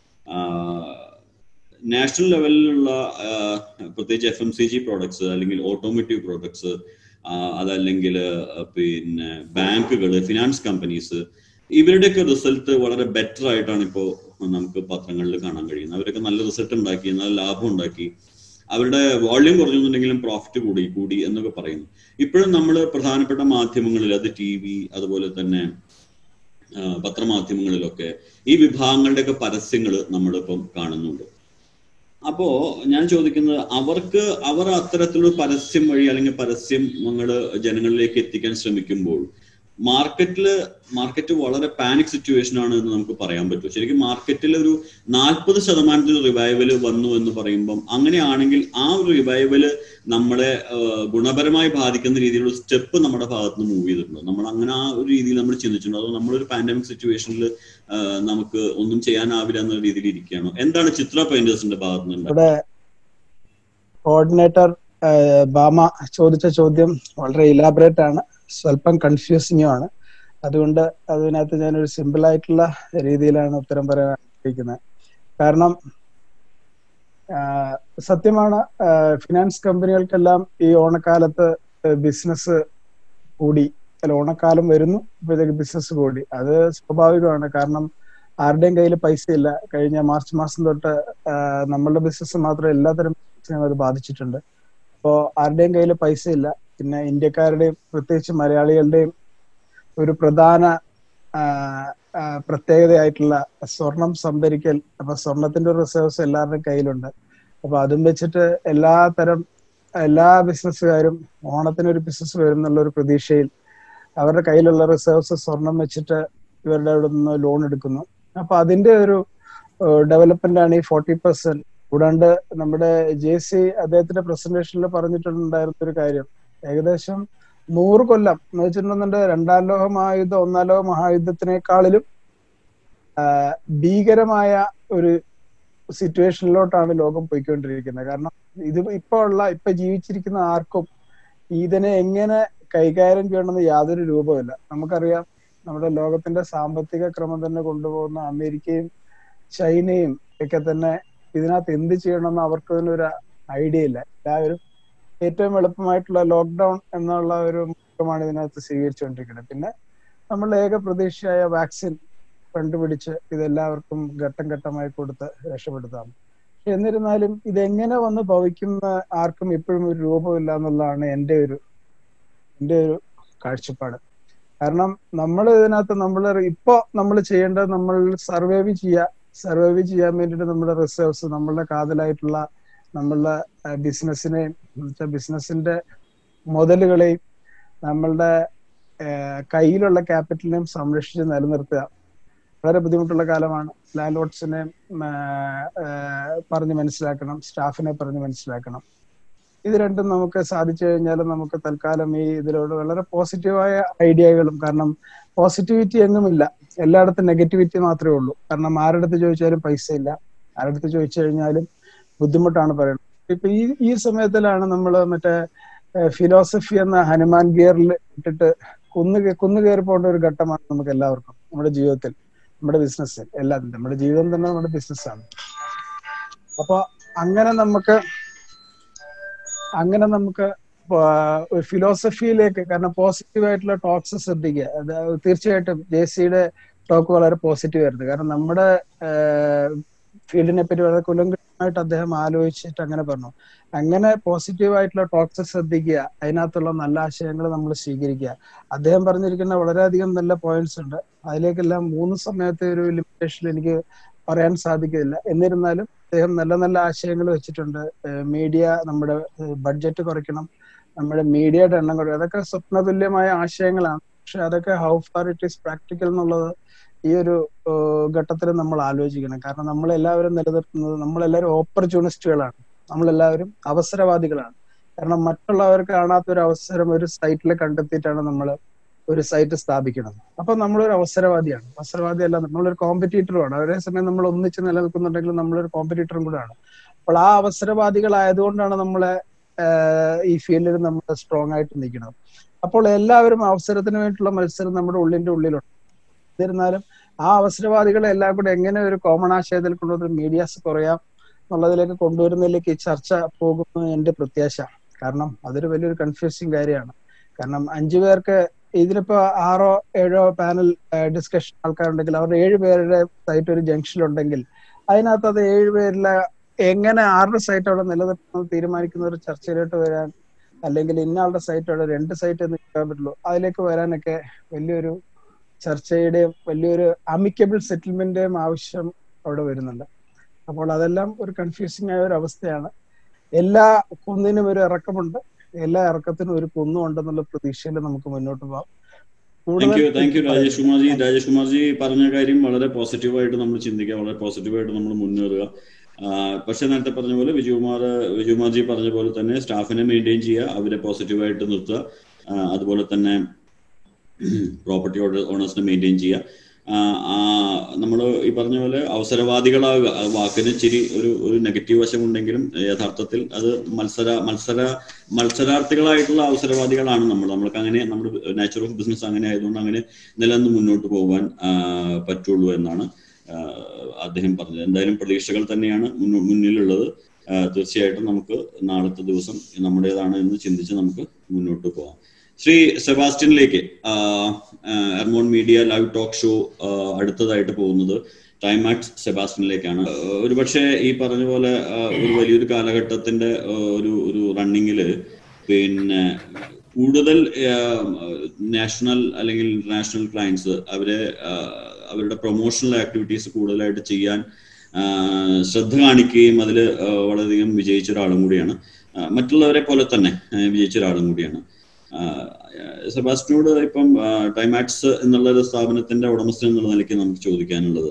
നാഷണൽ ലെവലിലുള്ള ആ, പ്രത്യേകിച്ച് F M C G products അല്ലെങ്കിൽ ഓട്ടോമോട്ടീവ് പ്രോഡക്ട്സ് അതല്ലെങ്കിൽ ആ, പിന്നെ ബാങ്കുകൾ ഫിനാൻസ് കമ്പനീസ് ഇവരുടെയൊക്കെ റിസൾട്ട് വളരെ ബെറ്റർ ആയിട്ടാണ് ഇപ്പോൾ നമുക്ക് പത്രങ്ങളിൽ കാണാൻ കഴിയുന്നത് അവരൊക്കെ നല്ല റിസൾട്ട് ഉണ്ടാക്കി നല്ല ലാഭം ഉണ്ടാക്കി അവരുടെ വോള്യൂം കുറഞ്ഞെന്നുണ്ടെങ്കിലും പ്രോഫിറ്റ് കൂടി കൂടി എന്നൊക്കെ പറയുന്നു ഇപ്പോഴും നമ്മൾ പ്രധാനപ്പെട്ട മാധ്യമങ്ങളിൽ അത് ടി വി അതുപോലെ തന്നെ ആ, പത്രമാധ്യമങ്ങളിലൊക്കെ ഈ വിഭാഗങ്ങളുടെയൊക്കെ പരസ്യങ്ങൾ നമ്മളിപ്പം കാണുന്നുണ്ട് അപ്പോ ഞാൻ ചോദിക്കുന്നത് അവർക്ക് അവർ അത്തരത്തിലുള്ള പരസ്യം വഴി അല്ലെങ്കിൽ പരസ്യം നിങ്ങൾ ജനങ്ങളിലേക്ക് എത്തിക്കാൻ ശ്രമിക്കുമ്പോൾ മാർക്കറ്റില് മാർക്കറ്റ് വളരെ പാനിക് സിറ്റുവേഷൻ ആണ് എന്ന് നമുക്ക് പറയാൻ പറ്റും ശരിക്കും മാർക്കറ്റിൽ ഒരു നാൽപ്പത് ശതമാനത്തിൽ റിവൈവൽ വന്നു എന്ന് പറയുമ്പം അങ്ങനെയാണെങ്കിൽ ആ ഒരു റിവൈവല് നമ്മളെ ആ, ഗുണപരമായി ബാധിക്കുന്ന രീതിയിലുള്ള സ്റ്റെപ്പ് നമ്മുടെ ഭാഗത്ത് നിന്ന് മൂവ് ചെയ്തിട്ടുണ്ടോ നമ്മൾ അങ്ങനെ ആ ഒരു രീതിയിൽ നമ്മൾ ചിന്തിച്ചിട്ടുണ്ടോ അതോ നമ്മളൊരു പാൻഡമിക് സിറ്റുവേഷനിൽ നമുക്ക് ഒന്നും ചെയ്യാനാവില്ല എന്ന രീതിയിൽ ഇരിക്കുകയാണോ എന്താണ് ചിത്ര പെയിന്റേഴ്സിന്റെ ഭാഗത്ത് നിന്ന് ഇവിടെ കോർഡിനേറ്റർ ബാമ ചോദിച്ച ചോദ്യം വളരെ ഇലാബറേറ്റ് ആണ് സ്വല്പം കൺഫ്യൂസിങ്ങും ആണ് അതുകൊണ്ട് അതിനകത്ത് ഞാനൊരു സിമ്പിൾ ആയിട്ടുള്ള രീതിയിലാണ് ഉത്തരം പറയാൻ ആഗ്രഹിക്കുന്നത് കാരണം ആ, സത്യമാണ് ആ, ഫിനാൻസ് കമ്പനികൾക്കെല്ലാം ഈ ഓണക്കാലത്ത് ബിസിനസ് കൂടി അല്ല ഓണക്കാലം വരുന്നു ഇപ്പോഴത്തേക്ക് ബിസിനസ് കൂടി അത് സ്വാഭാവികമാണ് കാരണം ആരുടെയും കയ്യിൽ പൈസ ഇല്ല കഴിഞ്ഞ മാർച്ച് മാസം തൊട്ട് ആ, നമ്മളുടെ ബിസിനസ് മാത്രം എല്ലാത്തരം ബിസിനസ്സിനെയും അത് ബാധിച്ചിട്ടുണ്ട് അപ്പോ ആരുടെയും കയ്യിൽ പൈസ ഇല്ല പിന്നെ ഇന്ത്യക്കാരുടെയും പ്രത്യേകിച്ച് മലയാളികളുടെയും ഒരു പ്രധാന ആ, ആ, പ്രത്യേകതയായിട്ടുള്ള സ്വർണം സംഭരിക്കൽ അപ്പൊ സ്വർണത്തിന്റെ റിസർവ്സ് എല്ലാവരുടെയും കയ്യിലുണ്ട് അപ്പൊ അതും വെച്ചിട്ട് എല്ലാ തരം എല്ലാ ബിസിനസ്സുകാരും ഓണത്തിന് ഒരു ബിസിനസ് വരും എന്നുള്ള ഒരു പ്രതീക്ഷയിൽ അവരുടെ കയ്യിലുള്ള റിസർവ്സ് സ്വർണം വെച്ചിട്ട് ഇവരുടെ അവിടെ നിന്ന് ലോൺ എടുക്കുന്നു അപ്പൊ അതിന്റെ ഒരു ഡെവലപ്മെന്റ് ആണ് ഈ ഫോർട്ടി പെർസെന്റ് കൂടാണ്ട് നമ്മുടെ ജെ സി അദ്ദേഹത്തിന്റെ പ്രസന്റേഷനിൽ പറഞ്ഞിട്ടുണ്ടായിരുന്ന ഒരു കാര്യം ഏകദേശം നൂറ് കൊല്ലം എന്ന് വെച്ചിട്ടുണ്ടെന്നുണ്ട് രണ്ടാം ലോക മഹായുദ്ധം ഒന്നാം ലോക മഹായുദ്ധത്തിനേക്കാളിലും ആ, ഭീകരമായ ഒരു സിറ്റുവേഷനിലോട്ടാണ് ലോകം പോയിക്കൊണ്ടിരിക്കുന്നത് കാരണം ഇത് ഇപ്പൊ ഉള്ള ഇപ്പൊ ജീവിച്ചിരിക്കുന്ന ആർക്കും ഇതിനെ എങ്ങനെ കൈകാര്യം ചെയ്യണമെന്ന് യാതൊരു രൂപമില്ല നമുക്കറിയാം നമ്മുടെ ലോകത്തിന്റെ സാമ്പത്തിക ക്രമം തന്നെ കൊണ്ടുപോകുന്ന അമേരിക്കയും ചൈനയും ഒക്കെ തന്നെ ഇതിനകത്ത് എന്ത് ചെയ്യണമെന്ന് അവർക്ക് തന്നെ ഒരു ഐഡിയ ഇല്ല എല്ലാവരും ഏറ്റവും എളുപ്പമായിട്ടുള്ള ലോക്ക്ഡൌൺ എന്നുള്ള ഒരു മാർഗമാണ് ഇതിനകത്ത് സ്വീകരിച്ചുകൊണ്ടിരിക്കുന്നത് പിന്നെ നമ്മളുടെ ഏക പ്രതീക്ഷയായ വാക്സിൻ കണ്ടുപിടിച്ച് ഇതെല്ലാവർക്കും ഘട്ടം ഘട്ടമായി കൊടുത്ത് രക്ഷപ്പെടുത്താം പക്ഷെ എന്നിരുന്നാലും ഇതെങ്ങനെ വന്ന് ഭവിക്കുന്ന ആർക്കും ഇപ്പോഴും ഒരു രൂപമില്ല എന്നുള്ളതാണ് എൻ്റെ ഒരു എൻ്റെ ഒരു കാഴ്ചപ്പാട് കാരണം നമ്മൾ ഇതിനകത്ത് നമ്മൾ ഇപ്പോ നമ്മൾ ചെയ്യേണ്ടത് നമ്മൾ സർവൈവ് ചെയ്യുക സർവൈവ് ചെയ്യാൻ വേണ്ടിയിട്ട് നമ്മുടെ റിസർവ്സ് നമ്മളുടെ കാതലായിട്ടുള്ള നമ്മളുടെ ബിസിനസ്സിനെയും ബിസിനസിന്റെ മുതലുകളെയും നമ്മളുടെ ഏഹ്, കയ്യിലുള്ള ക്യാപിറ്റലിനെയും സംരക്ഷിച്ച് നിലനിർത്തുക വളരെ ബുദ്ധിമുട്ടുള്ള കാലമാണ് ലാൻഡ് ലോഡ്സിനെ പറഞ്ഞ് മനസ്സിലാക്കണം സ്റ്റാഫിനെ പറഞ്ഞ് മനസ്സിലാക്കണം ഇത് രണ്ടും നമുക്ക് സാധിച്ചു കഴിഞ്ഞാൽ നമുക്ക് തൽക്കാലം ഈ ഇതിലോട് വളരെ പോസിറ്റീവായ ഐഡിയകളും കാരണം പോസിറ്റിവിറ്റി എങ്ങുമില്ല എല്ലായിടത്തും നെഗറ്റിവിറ്റി മാത്രമേ ഉള്ളൂ കാരണം ആരുടെ ചോദിച്ചാലും പൈസ ഇല്ല ആരുടെ ചോദിച്ചു കഴിഞ്ഞാലും ബുദ്ധിമുട്ടാണ് പറയുന്നത് ഇപ്പൊ ഈ ഈ സമയത്തിലാണ് നമ്മൾ മറ്റേ ഫിലോസഫി എന്ന ഹനുമാൻ ഗിയറിൽ ഇട്ടിട്ട് കുന്നു കേ- കുന്നു കയറി പോകേണ്ട ഒരു ഘട്ടമാണ് നമുക്ക് എല്ലാവർക്കും നമ്മുടെ ജീവിതത്തിൽ നമ്മുടെ ബിസിനസ് എല്ലാം നമ്മുടെ ജീവിതം തന്നെ നമ്മുടെ ബിസിനസ്സാണ് അപ്പൊ അങ്ങനെ നമുക്ക് അങ്ങനെ നമുക്ക് പ- ഒരു ഫിലോസഫിയിലേക്ക് കാരണം പോസിറ്റീവ് ആയിട്ടുള്ള ടോക്സ് ശ്രദ്ധിക്കുക അത് തീർച്ചയായിട്ടും ജെ സിയുടെ ടോക്ക് വളരെ പോസിറ്റീവ് ആയിരുന്നു കാരണം നമ്മുടെ ഫീൽഡിനെ പറ്റി വളരെ കുലങ്കരമായിട്ട് അദ്ദേഹം ആലോചിച്ചിട്ട് അങ്ങനെ പറഞ്ഞു അങ്ങനെ പോസിറ്റീവ് ആയിട്ടുള്ള ടോക്സ് ശ്രദ്ധിക്കുക അതിനകത്തുള്ള നല്ല ആശയങ്ങൾ നമ്മൾ സ്വീകരിക്കുക അദ്ദേഹം പറഞ്ഞിരിക്കുന്ന വളരെയധികം നല്ല പോയിന്റ്സ് ഉണ്ട് അതിലേക്കെല്ലാം മൂന്ന് സമയത്തെ ഒരു ലിമിറ്റേഷൻ എനിക്ക് പറയാൻ സാധിക്കില്ല എന്നിരുന്നാലും അദ്ദേഹം നല്ല നല്ല ആശയങ്ങൾ വെച്ചിട്ടുണ്ട് മീഡിയ നമ്മുടെ ബഡ്ജറ്റ് കുറയ്ക്കണം നമ്മുടെ മീഡിയയുടെ എണ്ണം കുറയ്ക്കണം അതൊക്കെ സ്വപ്നതുല്യമായ ആശയങ്ങളാണ് പക്ഷെ അതൊക്കെ how far it is practical എന്നുള്ളത് ഈ ഒരു ഘട്ടത്തിൽ നമ്മൾ ആലോചിക്കണം കാരണം നമ്മളെല്ലാവരും നിലനിർത്തുന്നത് നമ്മളെല്ലാവരും ഓപ്പർച്യൂണിസ്റ്റുകളാണ് നമ്മളെല്ലാവരും അവസരവാദികളാണ് കാരണം മറ്റുള്ളവർ കാണാത്ത ഒരു അവസരം ഒരു സൈറ്റിൽ കണ്ടെത്തിയിട്ടാണ് നമ്മൾ ഒരു സൈറ്റ് സ്ഥാപിക്കുന്നത് അപ്പൊ നമ്മളൊരു അവസരവാദിയാണ് അവസരവാദി അല്ല നമ്മളൊരു കോമ്പറ്റീറ്ററുമാണ് ഒരേ സമയം നമ്മൾ ഒന്നിച്ച് നിലനിൽക്കുന്നുണ്ടെങ്കിൽ നമ്മളൊരു കോമ്പറ്റീറ്ററും കൂടെയാണ് അപ്പോൾ ആ അവസരവാദികളായതുകൊണ്ടാണ് നമ്മളെ ആഹ് ഈ ഫീൽഡിൽ നമ്മൾ സ്ട്രോങ് ആയിട്ട് നിൽക്കുന്നത് അപ്പോൾ എല്ലാവരും അവസരത്തിന് വേണ്ടിയിട്ടുള്ള മത്സരം നമ്മുടെ ഉള്ളിന്റെ ഉള്ളിലുണ്ട് എന്നിരുന്നാലും ആ അവസരവാദികളെ എല്ലാം കൂടെ എങ്ങനെ ഒരു കോമൺ ആശയത്തിൽ കൊണ്ടുവന്ന് മീഡിയാസ് കുറയാം എന്നുള്ളതിലേക്ക് കൊണ്ടുവരുന്നതിലേക്ക് ഈ ചർച്ച പോകുന്നു എന്റെ പ്രത്യാശ കാരണം അതൊരു വലിയൊരു കൺഫ്യൂസിങ് കാര്യമാണ് കാരണം അഞ്ചു പേർക്ക് ഇതിനിപ്പോ ആറോ ഏഴോ പാനൽ ഡിസ്കഷൻ ആൾക്കാരുണ്ടെങ്കിൽ അവരുടെ ഏഴ് പേരുടെ സൈറ്റ് ഒരു ജംഗ്ഷനിലുണ്ടെങ്കിൽ അതിനകത്ത് അത് ഏഴ് പേരിലെ എങ്ങനെ ആരുടെ സൈറ്റ് അവിടെ നിലനിർത്തുന്നത് തീരുമാനിക്കുന്ന ഒരു ചർച്ചയിലോട്ട് വരാൻ അല്ലെങ്കിൽ ഇന്നയാളുടെ സൈറ്റ് അവിടെ രണ്ട് സൈറ്റ് എന്ന് നിൽക്കാൻ പറ്റുള്ളൂ അതിലേക്ക് വരാനൊക്കെ വലിയൊരു ചർച്ചയുടെയും വലിയൊരു അമിക്കബിൾ സെറ്റിൽമെന്റിന്റെയും ആവശ്യം അവിടെ വരുന്നുണ്ട് അപ്പോൾ അതെല്ലാം ഒരു കൺഫ്യൂസിംഗ് ആയ ഒരു അവസ്ഥയാണ് എല്ലാ കുന്നിനും ഒരു ഇറക്കമുണ്ട് എല്ലാ ഇറക്കത്തിനും ഒരു കുന്നും ഉണ്ടെന്നുള്ള പ്രതീക്ഷയിൽ നമുക്ക് മുന്നോട്ട് പോകാം thank you thank you Rajesh Kumarji Rajesh Kumarji പറഞ്ഞ കാര്യം വളരെ പോസിറ്റീവായിട്ട് നമ്മൾ ചിന്തിക്കുക വളരെ പോസിറ്റീവായിട്ട് നമ്മൾ മുന്നേറുക പക്ഷെ നേരത്തെ പറഞ്ഞ പോലെ വിജയകുമാർ വിജയകുമാർജി പറഞ്ഞ പോലെ തന്നെ സ്റ്റാഫിനെ മെയിൻറ്റെയിൻ ചെയ്യുക അവരെ പോസിറ്റീവായിട്ട് നിർത്തുക അതുപോലെ തന്നെ പ്രോപ്പർട്ടി ഓണേഴ്സിനെ മെയിൻറ്റെയിൻ ചെയ്യുക നമ്മൾ ഈ പറഞ്ഞ പോലെ അവസരവാദികളാവുക അത് വാക്കിന് ചിരി ഒരു ഒരു നെഗറ്റീവ് വശം ഉണ്ടെങ്കിലും യഥാർത്ഥത്തിൽ അത് മത്സര മത്സര മത്സരാർത്ഥികളായിട്ടുള്ള അവസരവാദികളാണ് നമ്മൾ നമ്മൾക്ക് അങ്ങനെ നമ്മുടെ നാച്ചുറൽ ഓഫ് ബിസിനസ് അങ്ങനെ ആയതുകൊണ്ട് അങ്ങനെ നിലനിന്ന് മുന്നോട്ട് പോകാൻ പറ്റുള്ളൂ എന്നാണ് അദ്ദേഹം പറഞ്ഞത് എന്തായാലും പ്രതീക്ഷകൾ തന്നെയാണ് മുന്നിലുള്ളത് തീർച്ചയായിട്ടും നമുക്ക് നാളത്തെ ദിവസം നമ്മുടേതാണ് എന്ന് ചിന്തിച്ച് നമുക്ക് മുന്നോട്ട് പോകാം ശ്രീ സെബാസ്റ്റ്യനിലേക്ക് Armon media live talk show അടുത്തതായിട്ട് പോകുന്നത് ടൈം ആക്ട് സെബാസ്റ്റ്യനിലേക്കാണ് ഒരുപക്ഷെ ഈ പറഞ്ഞ പോലെ ഒരു വലിയൊരു കാലഘട്ടത്തിന്റെ ഒരു ഒരു റണ്ണിങ്ങില് പിന്നെ കൂടുതൽ നാഷണൽ അല്ലെങ്കിൽ ഇന്റർനാഷണൽ ക്ലയൻസ് അവരെ അവരുടെ പ്രൊമോഷണൽ ആക്ടിവിറ്റീസ് കൂടുതലായിട്ട് ചെയ്യാൻ ശ്രദ്ധ കാണിക്കുകയും അതിൽ വളരെയധികം വിജയിച്ച ഒരാളും കൂടിയാണ് മറ്റുള്ളവരെ പോലെ തന്നെ വിജയിച്ച ഒരാളും കൂടിയാണ് സെബാസ്റ്റിനോട് ഇപ്പം ടൈമാക്സ് എന്നുള്ള ഒരു സ്ഥാപനത്തിന്റെ ഉടമസ്ഥൻ എന്നുള്ള നിലയ്ക്ക് നമുക്ക് ചോദിക്കാനുള്ളത്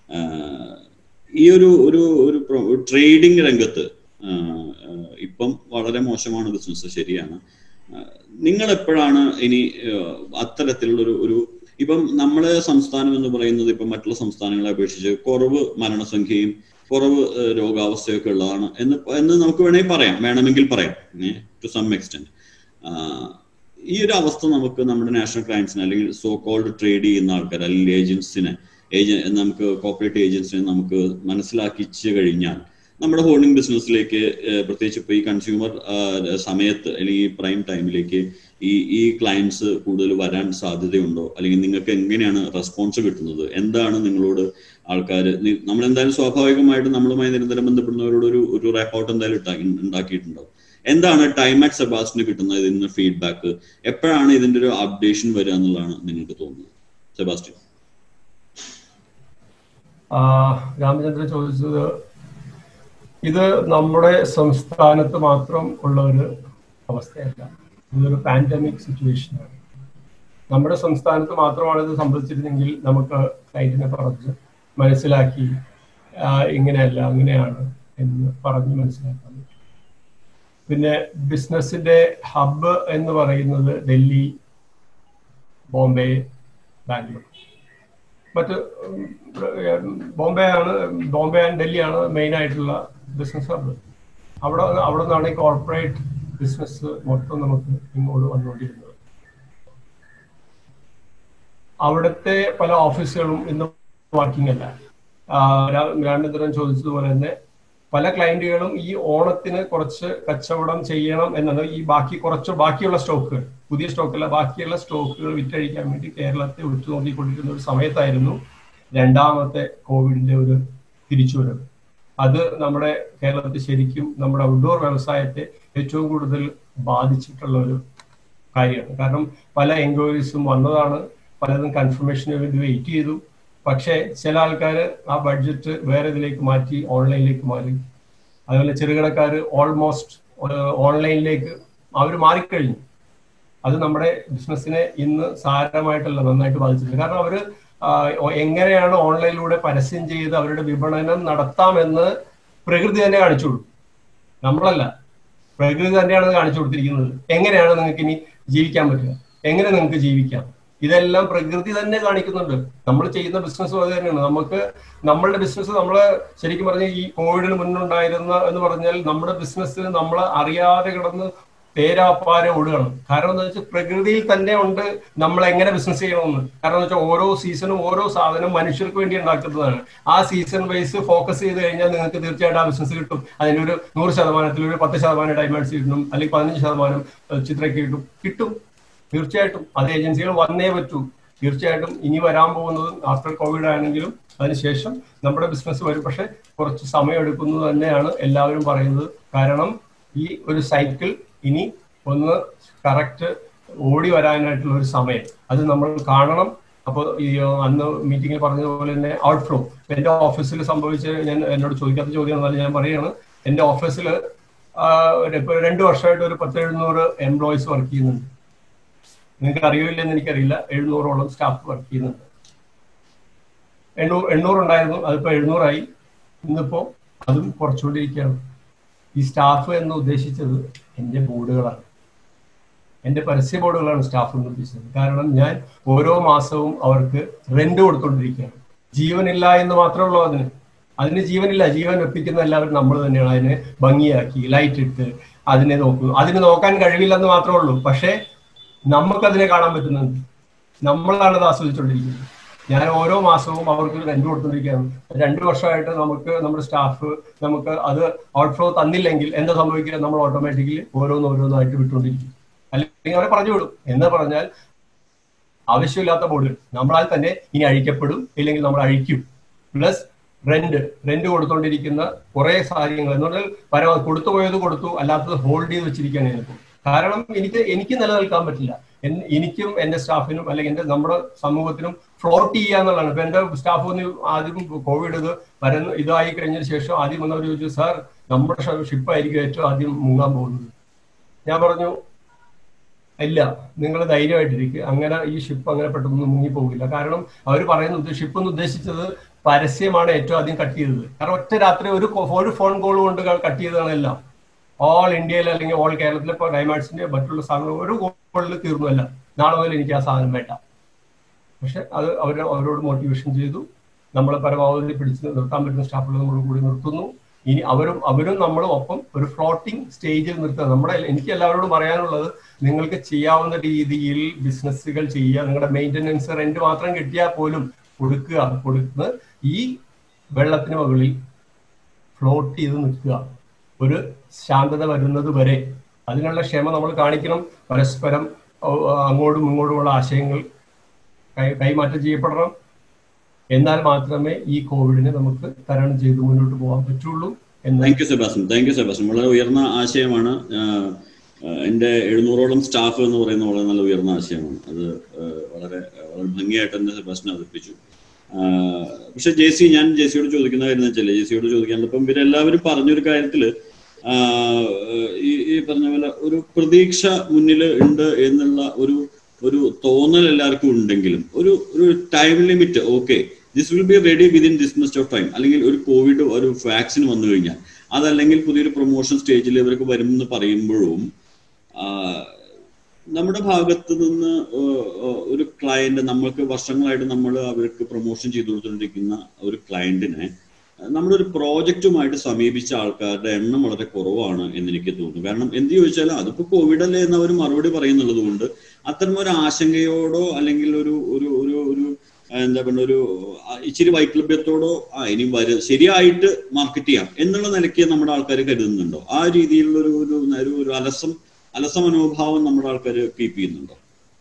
ഈ ഒരു ഒരു ഒരു ട്രേഡിംഗ് രംഗത്ത് ഇപ്പം വളരെ മോശമാണ് ബിസിനസ് ശരിയാണ് നിങ്ങൾ എപ്പോഴാണ് ഇനി അത്തരത്തിലുള്ളൊരു ഒരു ഇപ്പം നമ്മുടെ സംസ്ഥാനം എന്ന് പറയുന്നത് ഇപ്പം മറ്റുള്ള സംസ്ഥാനങ്ങളെ അപേക്ഷിച്ച് കുറവ് മരണസംഖ്യയും കുറവ് രോഗാവസ്ഥയൊക്കെ ഉള്ളതാണ് എന്ന് എന്ന് നമുക്ക് വേണമെങ്കിൽ പറയാം വേണമെങ്കിൽ പറയാം ടു സം എക്സ്റ്റെന്റ് ഈ ഒരു അവസ്ഥ നമുക്ക് നമ്മുടെ നാഷണൽ ക്ലയൻസിനെ അല്ലെങ്കിൽ സോ കോൾഡ് ട്രേഡ് ചെയ്യുന്ന ആൾക്കാർ അല്ലെങ്കിൽ ഏജൻസിനെ ഏജ നമുക്ക് കോർപ്പറേറ്റ് ഏജൻസിനെ നമുക്ക് മനസ്സിലാക്കിച്ചു കഴിഞ്ഞാൽ നമ്മുടെ ഹോൾഡിംഗ് ബിസിനസ്സിലേക്ക് പ്രത്യേകിച്ച് ഇപ്പോൾ ഈ കൺസ്യൂമർ സമയത്ത് അല്ലെങ്കിൽ ഈ പ്രൈം ടൈമിലേക്ക് ഈ ഈ ക്ലയൻസ് കൂടുതൽ വരാൻ സാധ്യതയുണ്ടോ അല്ലെങ്കിൽ നിങ്ങൾക്ക് എങ്ങനെയാണ് റെസ്പോൺസ് കിട്ടുന്നത് എന്താണ് നിങ്ങളോട് ആൾക്കാർ നമ്മൾ എന്തായാലും സ്വാഭാവികമായിട്ട് നമ്മളുമായി നിരന്തരം ബന്ധപ്പെടുന്നവരോട് ഒരു ഒരു റെക്കോർഡ് എന്തായാലും ഇട്ടാ- ഉണ്ടാക്കിയിട്ടുണ്ടാവും എന്താണ് ടൈമാക്സ് സെബാസ്റ്റിന് കിട്ടുന്ന ഇതിൽ നിന്ന് ഫീഡ്ബാക്ക് എപ്പോഴാണ് ഇതിന്റെ ഒരു അപ്ഡേഷൻ വരിക എന്നുള്ളതാണ് നിങ്ങൾക്ക് തോന്നുന്നത് സെബാസ്റ്റ്യൻ ആ, രാമചന്ദ്രൻ ചോദിച്ചത് ഇത് നമ്മുടെ സംസ്ഥാനത്ത് മാത്രം ഉള്ള ഒരു അവസ്ഥയല്ല ഇതൊരു പാൻഡമിക് സിറ്റുവേഷനാണ് നമ്മുടെ സംസ്ഥാനത്ത് മാത്രമാണ് ഇത് സംഭവിച്ചിരുന്നെങ്കിൽ നമുക്ക് ക്ലൈന്റിനെ പറഞ്ഞ് മനസ്സിലാക്കി ആ, ഇങ്ങനെയല്ല അങ്ങനെയാണ് എന്ന് പറഞ്ഞ് മനസ്സിലാക്കാൻ പറ്റും പിന്നെ ബിസിനസിന്റെ ഹബ്ബ് എന്ന് പറയുന്നത് ഡൽഹി ബോംബെ ബാംഗ്ലൂർ മറ്റ് ഉം, ബോംബെ ആണ് ബോംബെ ആൻഡ് ഡൽഹിയാണ് മെയിൻ ആയിട്ടുള്ള ബിസിനസ് ഹബ്ബ് അവിടെ അവിടെ നിന്നാണ് ഈ കോർപ്പറേറ്റ് ബിസിനസ് മൊത്തം നമുക്ക് ഇങ്ങോട്ട് വന്നുകൊണ്ടിരുന്നത് അവിടുത്തെ പല ഓഫീസുകളും ഇന്ന് വർക്കിംഗ് അല്ല രാമചന്ദ്രൻ ചോദിച്ചതുപോലെ തന്നെ പല ക്ലയന്റുകളും ഈ ഓണത്തിന് കുറച്ച് കച്ചവടം ചെയ്യണം എന്നത് ഈ ബാക്കി കുറച്ച് ബാക്കിയുള്ള സ്റ്റോക്കുകൾ പുതിയ സ്റ്റോക്കല്ല ബാക്കിയുള്ള സ്റ്റോക്കുകൾ വിറ്റഴിക്കാൻ വേണ്ടി കേരളത്തെ ഉറ്റുനോക്കിക്കൊണ്ടിരുന്ന ഒരു സമയത്തായിരുന്നു രണ്ടാമത്തെ കോവിഡിന്റെ ഒരു തിരിച്ചുവരവ് അത് നമ്മുടെ കേരളത്തിൽ ശരിക്കും നമ്മുടെ ഔട്ട്ഡോർ വ്യവസായത്തെ ഏറ്റവും കൂടുതൽ ബാധിച്ചിട്ടുള്ള ഒരു കാര്യമാണ് കാരണം പല എൻക്വയറീസും വന്നതാണ് പലതും കൺഫർമേഷന് വേണ്ടി വെയിറ്റ് ചെയ്തു പക്ഷേ ചില ആൾക്കാർ ആ ബഡ്ജറ്റ് വേറെ ഇതിലേക്ക് മാറ്റി ഓൺലൈനിലേക്ക് മാറി അതുപോലെ ചെറുകിടക്കാർ ഓൾമോസ്റ്റ് ഓൺലൈനിലേക്ക് അവർ മാറിക്കഴിഞ്ഞു അത് നമ്മുടെ ബിസിനസ്സിനെ ഇന്ന് സാരമായിട്ടല്ല നന്നായിട്ട് ബാധിച്ചിട്ടുണ്ട് കാരണം അവര് ആ, എങ്ങനെയാണ് ഓൺലൈനിലൂടെ പരസ്യം ചെയ്ത് അവരുടെ വിപണനം നടത്താമെന്ന് പ്രകൃതി തന്നെ കാണിച്ചു കൊടുക്കും നമ്മളല്ല പ്രകൃതി തന്നെയാണ് ഇത് കാണിച്ചു കൊടുത്തിരിക്കുന്നത് എങ്ങനെയാണ് നിങ്ങൾക്ക് ഇനി ജീവിക്കാൻ പറ്റുക എങ്ങനെ നിങ്ങൾക്ക് ജീവിക്കാം ഇതെല്ലാം പ്രകൃതി തന്നെ കാണിക്കുന്നുണ്ട് നമ്മൾ ചെയ്യുന്ന ബിസിനസ് അത് തന്നെയാണ് നമുക്ക് നമ്മളുടെ ബിസിനസ് നമ്മൾ ശരിക്കും പറഞ്ഞാൽ ഈ കോവിഡിന് മുന്നുണ്ടായിരുന്ന എന്ന് പറഞ്ഞാൽ നമ്മുടെ ബിസിനസ്സിന് നമ്മൾ അറിയാതെ കിടന്ന് തേരാപ്പാരെ ഓടുകയാണ് കാരണം എന്താ വെച്ചാൽ പ്രകൃതിയിൽ തന്നെ ഉണ്ട് നമ്മൾ എങ്ങനെ ബിസിനസ് ചെയ്യണമെന്ന് കാരണം എന്ന് വെച്ചാൽ ഓരോ സീസണും ഓരോ സാധനം മനുഷ്യർക്ക് വേണ്ടി ഉണ്ടാക്കുന്നതാണ് ആ സീസൺ വൈസ് ഫോക്കസ് ചെയ്ത് കഴിഞ്ഞാൽ നിങ്ങൾക്ക് തീർച്ചയായിട്ടും ആ ബിസിനസ് കിട്ടും അതിനൊരു നൂറ് ശതമാനത്തിൽ ഒരു പത്ത് ശതമാനം ഡയമണ്ട്സ് കിട്ടും അല്ലെങ്കിൽ പതിനഞ്ച് ശതമാനം ഏഹ്, ചിത്രയ്ക്ക് കിട്ടും കിട്ടും തീർച്ചയായിട്ടും അത് ഏജൻസികൾ വന്നേ പറ്റൂ തീർച്ചയായിട്ടും ഇനി വരാൻ പോകുന്നത് ആഫ്റ്റർ കോവിഡ് ആണെങ്കിലും അതിനുശേഷം നമ്മുടെ ബിസിനസ് വരും പക്ഷെ കുറച്ച് സമയം എടുക്കുന്നു തന്നെയാണ് എല്ലാവരും പറയുന്നത് കാരണം ഈ ഒരു സൈക്കിൾ ഇനി ഒന്ന് കറക്റ്റ് ഓടി വരാനായിട്ടുള്ള ഒരു സമയം അത് നമ്മൾ കാണണം അപ്പോൾ ഈ അന്ന് മീറ്റിംഗിൽ പറഞ്ഞതുപോലെ തന്നെ ഔട്ട് ഫ്ലോ എന്റെ ഓഫീസിൽ സംഭവിച്ച ഞാൻ എന്നോട് ചോദിക്കാത്ത ചോദ്യം എന്നാലും ഞാൻ പറയുകയാണ് എന്റെ ഓഫീസിൽ ഇപ്പൊ രണ്ട് വർഷമായിട്ട് ഒരു പത്ത് എഴുന്നൂറ് എംപ്ലോയീസ് വർക്ക് ചെയ്യുന്നുണ്ട് നിങ്ങൾക്ക് അറിയില്ലെന്ന് എനിക്കറിയില്ല എഴുന്നൂറോളം സ്റ്റാഫ് വർക്ക് ചെയ്യുന്നുണ്ട് എണ്ണൂറ് എണ്ണൂറുണ്ടായിരുന്നു അതിപ്പോ എഴുന്നൂറായി ഇന്നിപ്പോ അതും കുറച്ചുകൊണ്ടിരിക്കുകയാണ് ഈ സ്റ്റാഫ് എന്ന് ഉദ്ദേശിച്ചത് എൻ്റെ ബോർഡുകളാണ് എൻ്റെ പരസ്യ ബോർഡുകളാണ് സ്റ്റാഫ് എന്ന് ഉദ്ദേശിച്ചത് കാരണം ഞാൻ ഓരോ മാസവും അവർക്ക് റെന്റ് കൊടുത്തോണ്ടിരിക്കുകയാണ് ജീവനില്ല എന്ന് മാത്രമേ ഉള്ളൂ അതിന് അതിന് ജീവനില്ല ജീവൻ വെപ്പിക്കുന്ന എല്ലാവരും നമ്മൾ തന്നെയാണ് അതിനെ ഭംഗിയാക്കി ലൈറ്റ് ഇട്ട് അതിനെ നോക്കുന്നു അതിന് നോക്കാൻ കഴിവില്ലെന്ന് മാത്രമേ ഉള്ളൂ പക്ഷേ നമുക്കതിനെ കാണാൻ പറ്റുന്നുണ്ട് നമ്മളാണ് അത് ആസ്വദിച്ചുകൊണ്ടിരിക്കുന്നത് ഞാൻ ഓരോ മാസവും അവർക്ക് റെന്റ് കൊടുത്തോണ്ടിരിക്കുകയാണ് രണ്ടു വർഷമായിട്ട് നമുക്ക് നമ്മുടെ സ്റ്റാഫ് നമുക്ക് അത് ഔട്ട്ഫ്ലോ തന്നില്ലെങ്കിൽ എന്താ സംഭവിക്കുക നമ്മൾ ഓട്ടോമാറ്റിക്കലി ഓരോന്ന് ഓരോന്നായിട്ട് വിട്ടുകൊണ്ടിരിക്കും അല്ലെങ്കിൽ അവരെ പറഞ്ഞു വിടും എന്ന് പറഞ്ഞാൽ ആവശ്യമില്ലാത്ത ബോർഡുകൾ നമ്മളാൽ തന്നെ ഇനി അഴിക്കപ്പെടും ഇല്ലെങ്കിൽ നമ്മൾ അഴിക്കും പ്ലസ് റെന്റ് റെന്റ് കൊടുത്തോണ്ടിരിക്കുന്ന കുറെ കാര്യങ്ങൾ എന്ന് പറഞ്ഞാൽ പരമാവധി കൊടുത്തു പോയത് കൊടുത്തു അല്ലാത്തത് ഹോൾഡ് ചെയ്ത് വെച്ചിരിക്കുകയാണ് ഞാനിപ്പോൾ കാരണം എനിക്ക് എനിക്ക് നിലനിൽക്കാൻ പറ്റില്ല എൻ- എനിക്കും എന്റെ സ്റ്റാഫിനും അല്ലെങ്കിൽ എന്റെ നമ്മുടെ സമൂഹത്തിനും ഫ്ലോട്ട് ചെയ്യുക എന്നുള്ളതാണ് ഇപ്പൊ എന്റെ സ്റ്റാഫ് ഒന്ന് ആദ്യം കോവിഡ് ഇത് വരുന്ന ഇതായി കഴിഞ്ഞതിന് ശേഷം ആദ്യം വന്നവർ ചോദിച്ചു സാർ നമ്മുടെ ഷിപ്പായിരിക്കും ഏറ്റവും ആദ്യം മുങ്ങാൻ പോകുന്നത് ഞാൻ പറഞ്ഞു ഇല്ല നിങ്ങൾ ധൈര്യമായിട്ടിരിക്കുക അങ്ങനെ ഈ ഷിപ്പ് അങ്ങനെ പെട്ടെന്ന് മുങ്ങിപ്പോകില്ല കാരണം അവർ പറയുന്നത് ഷിപ്പ് എന്ന് ഉദ്ദേശിച്ചത് പരസ്യമാണ് ഏറ്റവും ആദ്യം കട്ട് ചെയ്തത് കാരണം ഒറ്റ രാത്രി ഒരു കോ- ഒരു ഫോൺ കോൾ കൊണ്ട് കട്ട് ചെയ്തതാണ് എല്ലാം ഓൾ ഇന്ത്യയിൽ അല്ലെങ്കിൽ ഓൾ കേരളത്തിലെ ഇപ്പോൾ ഡൈമാർട്സിന്റെ മറ്റുള്ള സാധനങ്ങൾ ഒരു കോളിൽ തീർന്നുമല്ല നാളെ മുതൽ എനിക്ക് ആ സാധനം വേണ്ട പക്ഷെ അത് അവർ അവരോട് മോട്ടിവേഷൻ ചെയ്തു നമ്മളെ പരമാവധി പിടിച്ച് നിർത്താൻ പറ്റുന്ന സ്റ്റാഫുകൾ നമ്മൾ കൂടി നിർത്തുന്നു ഇനി അവരും അവരും നമ്മളും ഒപ്പം ഒരു ഫ്ലോട്ടിംഗ് സ്റ്റേജിൽ നിർത്തുക നമ്മുടെ എനിക്ക് എല്ലാവരോടും പറയാനുള്ളത് നിങ്ങൾക്ക് ചെയ്യാവുന്ന രീതിയിൽ ബിസിനസ്സുകൾ ചെയ്യുക നിങ്ങളുടെ മെയിൻ്റനൻസ് റെന്റ് മാത്രം കിട്ടിയാൽ പോലും കൊടുക്കുക കൊടുക്കുന്നത് ഈ വെള്ളത്തിന് മുകളിൽ ഫ്ലോട്ട് ചെയ്ത് നിൽക്കുക ഒരു ശാന്തത വരുന്നത് വരെ അതിനുള്ള ക്ഷമ നമ്മൾ കാണിക്കണം പരസ്പരം ഓ, അങ്ങോട്ടും ഇങ്ങോട്ടുമുള്ള ആശയങ്ങൾ കൈ കൈമാറ്റം ചെയ്യപ്പെടണം എന്നാൽ മാത്രമേ ഈ കോവിഡിനെ നമുക്ക് തരണം ചെയ്ത് മുന്നോട്ട് പോകാൻ പറ്റുള്ളൂ എന്ന് thank you Sebastian thank you Sebastian വളരെ ഉയർന്ന ആശയമാണ് ആഹ് ആഹ് എന്റെ എഴുന്നൂറോളം സ്റ്റാഫ് എന്ന് പറയുന്ന വളരെ നല്ല ഉയർന്ന ആശയമാണ് അത് ആഹ് വളരെ വളരെ ഭംഗിയായിട്ട് തന്നെ സെബാസ്റ്റ്യൻ അവതരിപ്പിച്ചു ആഹ് പക്ഷെ ജെ സി ഞാൻ ജെ സിയോട് ചോദിക്കുന്ന കാര്യം എന്ന് വെച്ചാൽ ജെ സിയോട് ചോദിക്കാനുള്ളത് ഇപ്പം ഇവരെല്ലാവരും പറഞ്ഞൊരു കാര്യത്തില് ആഹ് ഈ ഈ പറഞ്ഞ പോലെ ഒരു പ്രതീക്ഷ മുന്നിൽ ഉണ്ട് എന്നുള്ള ഒരു ഒരു തോന്നൽ എല്ലാവർക്കും ഉണ്ടെങ്കിലും ഒരു ഒരു time limit okay this will be ready within this must of time അല്ലെങ്കിൽ ഒരു കോവിഡ് ഒരു വാക്സിൻ വന്നു കഴിഞ്ഞാൽ അതല്ലെങ്കിൽ പുതിയൊരു പ്രൊമോഷൻ സ്റ്റേജിൽ ഇവർക്ക് വരും എന്ന് പറയുമ്പോഴും ആഹ് നമ്മുടെ ഭാഗത്ത് നിന്ന് ഏഹ് ഏഹ് ഒരു ക്ലയന്റ് നമ്മൾക്ക് വർഷങ്ങളായിട്ട് നമ്മൾ അവർക്ക് പ്രൊമോഷൻ ചെയ്തു കൊടുത്തുകൊണ്ടിരിക്കുന്ന ഒരു ക്ലയന്റിനെ നമ്മുടെ ഒരു പ്രോജക്റ്റുമായിട്ട് സമീപിച്ച ആൾക്കാരുടെ എണ്ണം വളരെ കുറവാണ് എന്ന് എനിക്ക് തോന്നുന്നു കാരണം എന്ത് ചോദിച്ചാൽ അതിപ്പോ കോവിഡ് അല്ലേ എന്ന് അവർ മറുപടി പറയുന്നുള്ളത് കൊണ്ട് അത്തരം ഒരു ആശങ്കയോടോ അല്ലെങ്കിൽ ഒരു ഒരു ഒരു ഒരു ആ, എന്താ പറയുക ഒരു ആ, ഇച്ചിരി വൈക്ലഭ്യത്തോടോ ആ ഇനി വര ശരിയായിട്ട് മാർക്കറ്റ് ചെയ്യാം എന്നുള്ള നിലയ്ക്ക് നമ്മുടെ ആൾക്കാർ കരുതുന്നുണ്ടോ ആ രീതിയിലുള്ള ഒരു ഒരു ഒരു ഒരു അലസം അലസ മനോഭാവം നമ്മുടെ ആൾക്കാർ കീപ്പ് ചെയ്യുന്നുണ്ടോ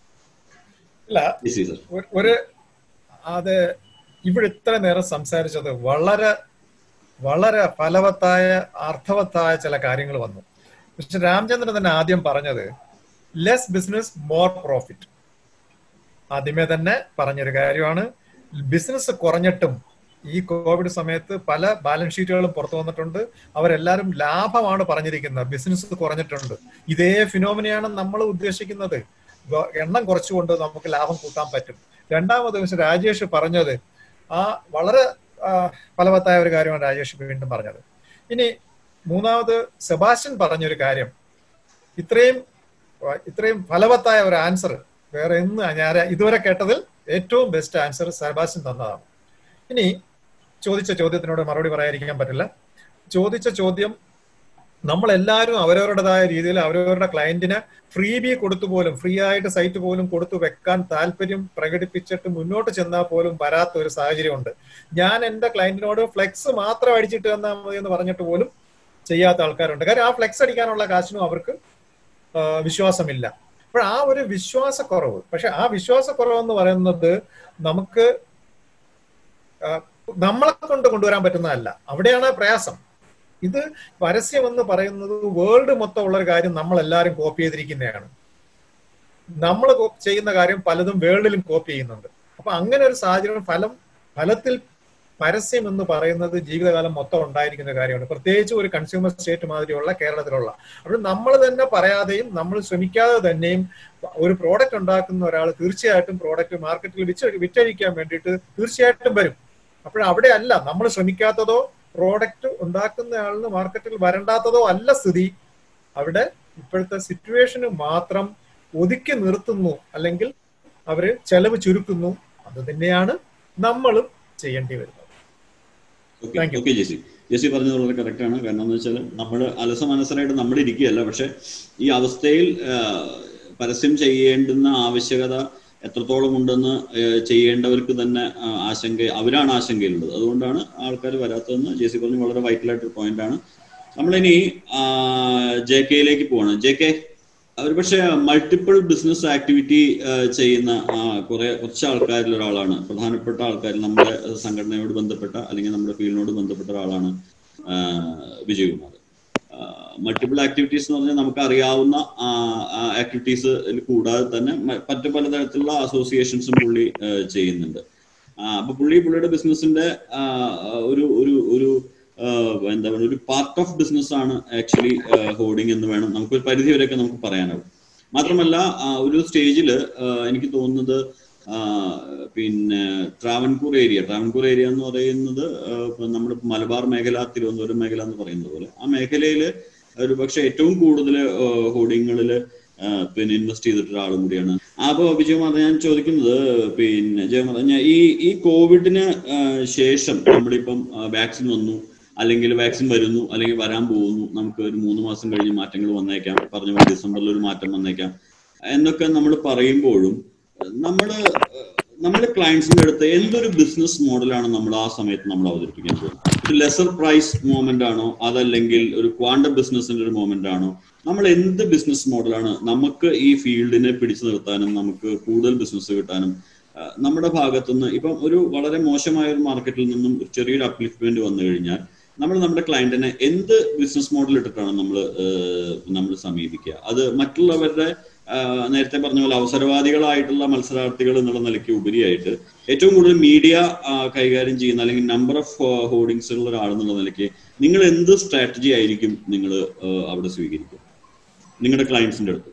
ഇല്ല ജിസി സർ ഒരു- ഒരു അത് ഇവിടെ ഇത്ര നേരം സംസാരിച്ചത് വളരെ വളരെ ഫലവത്തായ അർത്ഥവത്തായ ചില കാര്യങ്ങൾ വന്നു മിസ്റ്റർ രാമചന്ദ്രൻ തന്നെ ആദ്യം പറഞ്ഞത് ലെസ് ബിസിനസ് മോർ പ്രോഫിറ്റ് ആദ്യമേ തന്നെ പറഞ്ഞൊരു കാര്യമാണ് ബിസിനസ് കുറഞ്ഞിട്ടും ഈ കോവിഡ് സമയത്ത് പല ബാലൻസ് ഷീറ്റുകളും പുറത്തു വന്നിട്ടുണ്ട് അവരെല്ലാവരും ലാഭമാണ് പറഞ്ഞിരിക്കുന്നത് ബിസിനസ് കുറഞ്ഞിട്ടുണ്ട് ഇതേ ഫിനോമിനയാണ് നമ്മൾ ഉദ്ദേശിക്കുന്നത് ഗ- എണ്ണം കുറച്ചുകൊണ്ട് നമുക്ക് ലാഭം കൂട്ടാൻ പറ്റും രണ്ടാമത് മിസ്റ്റർ രാജേഷ് പറഞ്ഞത് ആ വളരെ ആ, ഫലവത്തായ ഒരു കാര്യമാണ് രാജേഷ് വീണ്ടും പറഞ്ഞത് ഇനി മൂന്നാമത് സെബാസ്റ്റ്യൻ പറഞ്ഞൊരു കാര്യം ഇത്രയും ആ, ഇത്രയും ഫലവത്തായ ഒരു ആൻസർ വേറെ എന്ന് ഞാൻ ഇതുവരെ കേട്ടതിൽ ഏറ്റവും ബെസ്റ്റ് ആൻസർ സെബാസ്റ്റ്യൻ തന്നതാണ് ഇനി ചോദിച്ച ചോദ്യത്തിനോട് മറുപടി പറയാതിരിക്കാൻ പറ്റില്ല ചോദിച്ച ചോദ്യം നമ്മൾ എല്ലാവരും അവരവരുടേതായ രീതിയിൽ അവരവരുടെ ക്ലയന്റിന് ഫ്രീ ബി കൊടുത്തു പോലും ഫ്രീ ആയിട്ട് സൈറ്റ് പോലും കൊടുത്തു വെക്കാൻ താല്പര്യം പ്രകടിപ്പിച്ചിട്ട് മുന്നോട്ട് ചെന്നാൽ പോലും വരാത്ത ഒരു സാഹചര്യമുണ്ട് ഞാൻ എന്റെ ക്ലയന്റിനോട് ഫ്ലെക്സ് മാത്രം അടിച്ചിട്ട് തന്നാൽ മതി എന്ന് പറഞ്ഞിട്ട് പോലും ചെയ്യാത്ത ആൾക്കാരുണ്ട് കാര്യം ആ ഫ്ലെക്സ് അടിക്കാനുള്ള കാശിനും അവർക്ക് ആ, വിശ്വാസമില്ല അപ്പോൾ ആ ഒരു വിശ്വാസക്കുറവ് പക്ഷെ ആ വിശ്വാസക്കുറവ് എന്ന് പറയുന്നത് നമുക്ക് ആ, നമ്മളെ കൊണ്ട് കൊണ്ടുവരാൻ പറ്റുന്നതല്ല അവിടെയാണ് പ്രയാസം ഇത് പരസ്യം എന്ന് പറയുന്നത് വേൾഡ് മൊത്തം ഉള്ള ഒരു കാര്യം നമ്മൾ എല്ലാവരും കോപ്പി ചെയ്തിരിക്കുന്നതാണ് നമ്മൾ ചെയ്യുന്ന കാര്യം പലതും വേൾഡിലും കോപ്പി ചെയ്യുന്നുണ്ട് അപ്പൊ അങ്ങനെ ഒരു സാഹചര്യം ഫലം ഫലത്തിൽ പരസ്യം എന്ന് പറയുന്നത് ജീവിതകാലം മൊത്തം ഉണ്ടായിരിക്കുന്ന കാര്യമാണ് പ്രത്യേകിച്ച് ഒരു കൺസ്യൂമർ സ്റ്റേറ്റ് മാതിരിയുള്ള കേരളത്തിലുള്ള അപ്പോൾ നമ്മൾ തന്നെ പറയാതെയും നമ്മൾ ശ്രമിക്കാതെ തന്നെയും ഒരു പ്രോഡക്റ്റ് ഉണ്ടാക്കുന്ന ഒരാൾ തീർച്ചയായിട്ടും പ്രോഡക്റ്റ് മാർക്കറ്റിൽ വിറ്റ് വിറ്റഴിക്കാൻ വേണ്ടിയിട്ട് തീർച്ചയായിട്ടും വരും അപ്പോൾ അവിടെ അല്ല നമ്മൾ ശ്രമിക്കാത്തതോ പ്രോഡക്റ്റ് ഉണ്ടാക്കുന്ന ആളിന് മാർക്കറ്റിൽ വരണ്ടാത്തതോ അല്ല സ്ഥിതി അവിടെ ഇപ്പോഴത്തെ സിറ്റുവേഷന് മാത്രം ഒതുക്കി നിർത്തുന്നു അല്ലെങ്കിൽ അവര് ചെലവ് ചുരുക്കുന്നു അത് തന്നെയാണ് നമ്മളും ചെയ്യേണ്ടി വരുന്നത് okay Thank you. Okay J C J C പറഞ്ഞത് വളരെ കറക്റ്റ് ആണ് കാരണം എന്ന് വെച്ചാൽ നമ്മൾ അലസ മനസ്സരായിട്ട് നമ്മൾ ഇരിക്കുകയല്ല പക്ഷെ ഈ അവസ്ഥയിൽ ആ, പരസ്യം ചെയ്യേണ്ടുന്ന ആവശ്യകത എത്രത്തോളം ഉണ്ടെന്ന് ആ, ചെയ്യേണ്ടവർക്ക് തന്നെ ആ, ആശങ്ക അവരാണ് ആശങ്കയിലുള്ളത് അതുകൊണ്ടാണ് ആൾക്കാർ വരാത്തതെന്ന് ജെസി പറഞ്ഞ വളരെ വൈറ്റൽ ആയിട്ടൊരു പോയിന്റ് ആണ് നമ്മളിനി ജെ കെയിലേക്ക് പോവാണ് ജെ കെ അവർ പക്ഷേ മൾട്ടിപ്പിൾ ബിസിനസ് ആക്ടിവിറ്റി ചെയ്യുന്ന ആ, കുറെ കുറച്ച് ആൾക്കാരിൽ ഒരാളാണ് പ്രധാനപ്പെട്ട ആൾക്കാരിൽ നമ്മുടെ സംഘടനയോട് ബന്ധപ്പെട്ട അല്ലെങ്കിൽ നമ്മുടെ ഫീൽഡിനോട് ബന്ധപ്പെട്ട ഒരാളാണ് ആ, വിജയകുമാർ മൾട്ടിപ്പിൾ ആക്ടിവിറ്റീസ് എന്ന് പറഞ്ഞാൽ നമുക്ക് അറിയാവുന്ന ആക്ടിവിറ്റീസ് കൂടാതെ തന്നെ മ- മറ്റു പലതരത്തിലുള്ള അസോസിയേഷൻസും പുള്ളി ആ, ചെയ്യുന്നുണ്ട് ആ, അപ്പൊ പുള്ളി പുള്ളിയുടെ ബിസിനസിന്റെ ഒരു ഒരു ഒരു ആ, എന്താ പറയുക ഒരു പാർട്ട് ഓഫ് ബിസിനസ് ആണ് ആക്ച്വലി ഹോർഡിംഗ് എന്ന് വേണം നമുക്ക് ഒരു പരിധി വരെയൊക്കെ നമുക്ക് പറയാനാവും മാത്രമല്ല ആ, ഒരു സ്റ്റേജിൽ എനിക്ക് തോന്നുന്നത് ആ, പിന്നെ ട്രാവൻകൂർ ഏരിയ ട്രാവൻകൂർ ഏരിയ എന്ന് പറയുന്നത് ആ, ഇപ്പൊ നമ്മുടെ മലബാർ മേഖല തിരുവനന്തപുരം മേഖല എന്ന് പറയുന്നത് പോലെ ആ മേഖലയിൽ ഒരു പക്ഷെ ഏറ്റവും കൂടുതൽ ഹോർഡിങ്ങുകളിൽ പിന്നെ ഇൻവെസ്റ്റ് ചെയ്തിട്ടുള്ള ആളും കൂടിയാണ് അപ്പൊ വിജയകുമാർ ഞാൻ ചോദിക്കുന്നത് പിന്നെ ജയകുമാർ ഞാൻ ഈ ഈ കോവിഡിന് ആ, ശേഷം നമ്മളിപ്പം വാക്സിൻ വന്നു അല്ലെങ്കിൽ വാക്സിൻ വരുന്നു അല്ലെങ്കിൽ വരാൻ പോകുന്നു നമുക്ക് ഒരു മൂന്ന് മാസം കഴിഞ്ഞ് മാറ്റങ്ങൾ വന്നേക്കാം പറഞ്ഞ പോലെ ഡിസംബറിൽ ഒരു മാറ്റം വന്നേക്കാം എന്നൊക്കെ നമ്മൾ പറയുമ്പോഴും നമ്മൾ നമ്മുടെ ക്ലയൻസിന്റെ അടുത്ത് എന്തൊരു ബിസിനസ് മോഡലാണ് നമ്മൾ ആ സമയത്ത് നമ്മൾ അവതരിപ്പിക്കാൻ പോകുന്നത് ഒരു ലെസർ പ്രൈസ് മൂവ്മെന്റ് ആണോ അതല്ലെങ്കിൽ ഒരു ക്വാണ്ടം ബിസിനസിന്റെ ഒരു മൂവ്മെന്റ് ആണോ നമ്മൾ എന്ത് ബിസിനസ് മോഡലാണ് നമുക്ക് ഈ ഫീൽഡിനെ പിടിച്ചു നിർത്താനും നമുക്ക് കൂടുതൽ ബിസിനസ് കിട്ടാനും ആ, നമ്മുടെ ഭാഗത്തുനിന്ന് ഇപ്പം ഒരു വളരെ മോശമായ ഒരു മാർക്കറ്റിൽ നിന്നും ഒരു ചെറിയൊരു അപ്ലിഫ്റ്റ്മെന്റ് വന്നു കഴിഞ്ഞാൽ നമ്മൾ നമ്മുടെ ക്ലയന്റിനെ എന്ത് ബിസിനസ് മോഡൽ ഇട്ടിട്ടാണ് നമ്മൾ നമ്മൾ സമീപിക്കുക അത് മറ്റുള്ളവരുടെ ആ, നേരത്തെ പറഞ്ഞ പോലെ അവസരവാദികളായിട്ടുള്ള മത്സരാർത്ഥികൾ എന്നുള്ള നിലയ്ക്ക് ഉപരിയായിട്ട് ഏറ്റവും കൂടുതൽ മീഡിയ കൈകാര്യം ചെയ്യുന്ന അല്ലെങ്കിൽ നമ്പർ ഓഫ് ഹോർഡിങ്സ് ഉള്ള ഒരാളെന്നുള്ള നിലയ്ക്ക് നിങ്ങൾ എന്ത് സ്ട്രാറ്റജി ആയിരിക്കും നിങ്ങൾ അവിടെ സ്വീകരിക്കുക നിങ്ങളുടെ ക്ലയൻസിന്റെ അടുത്ത്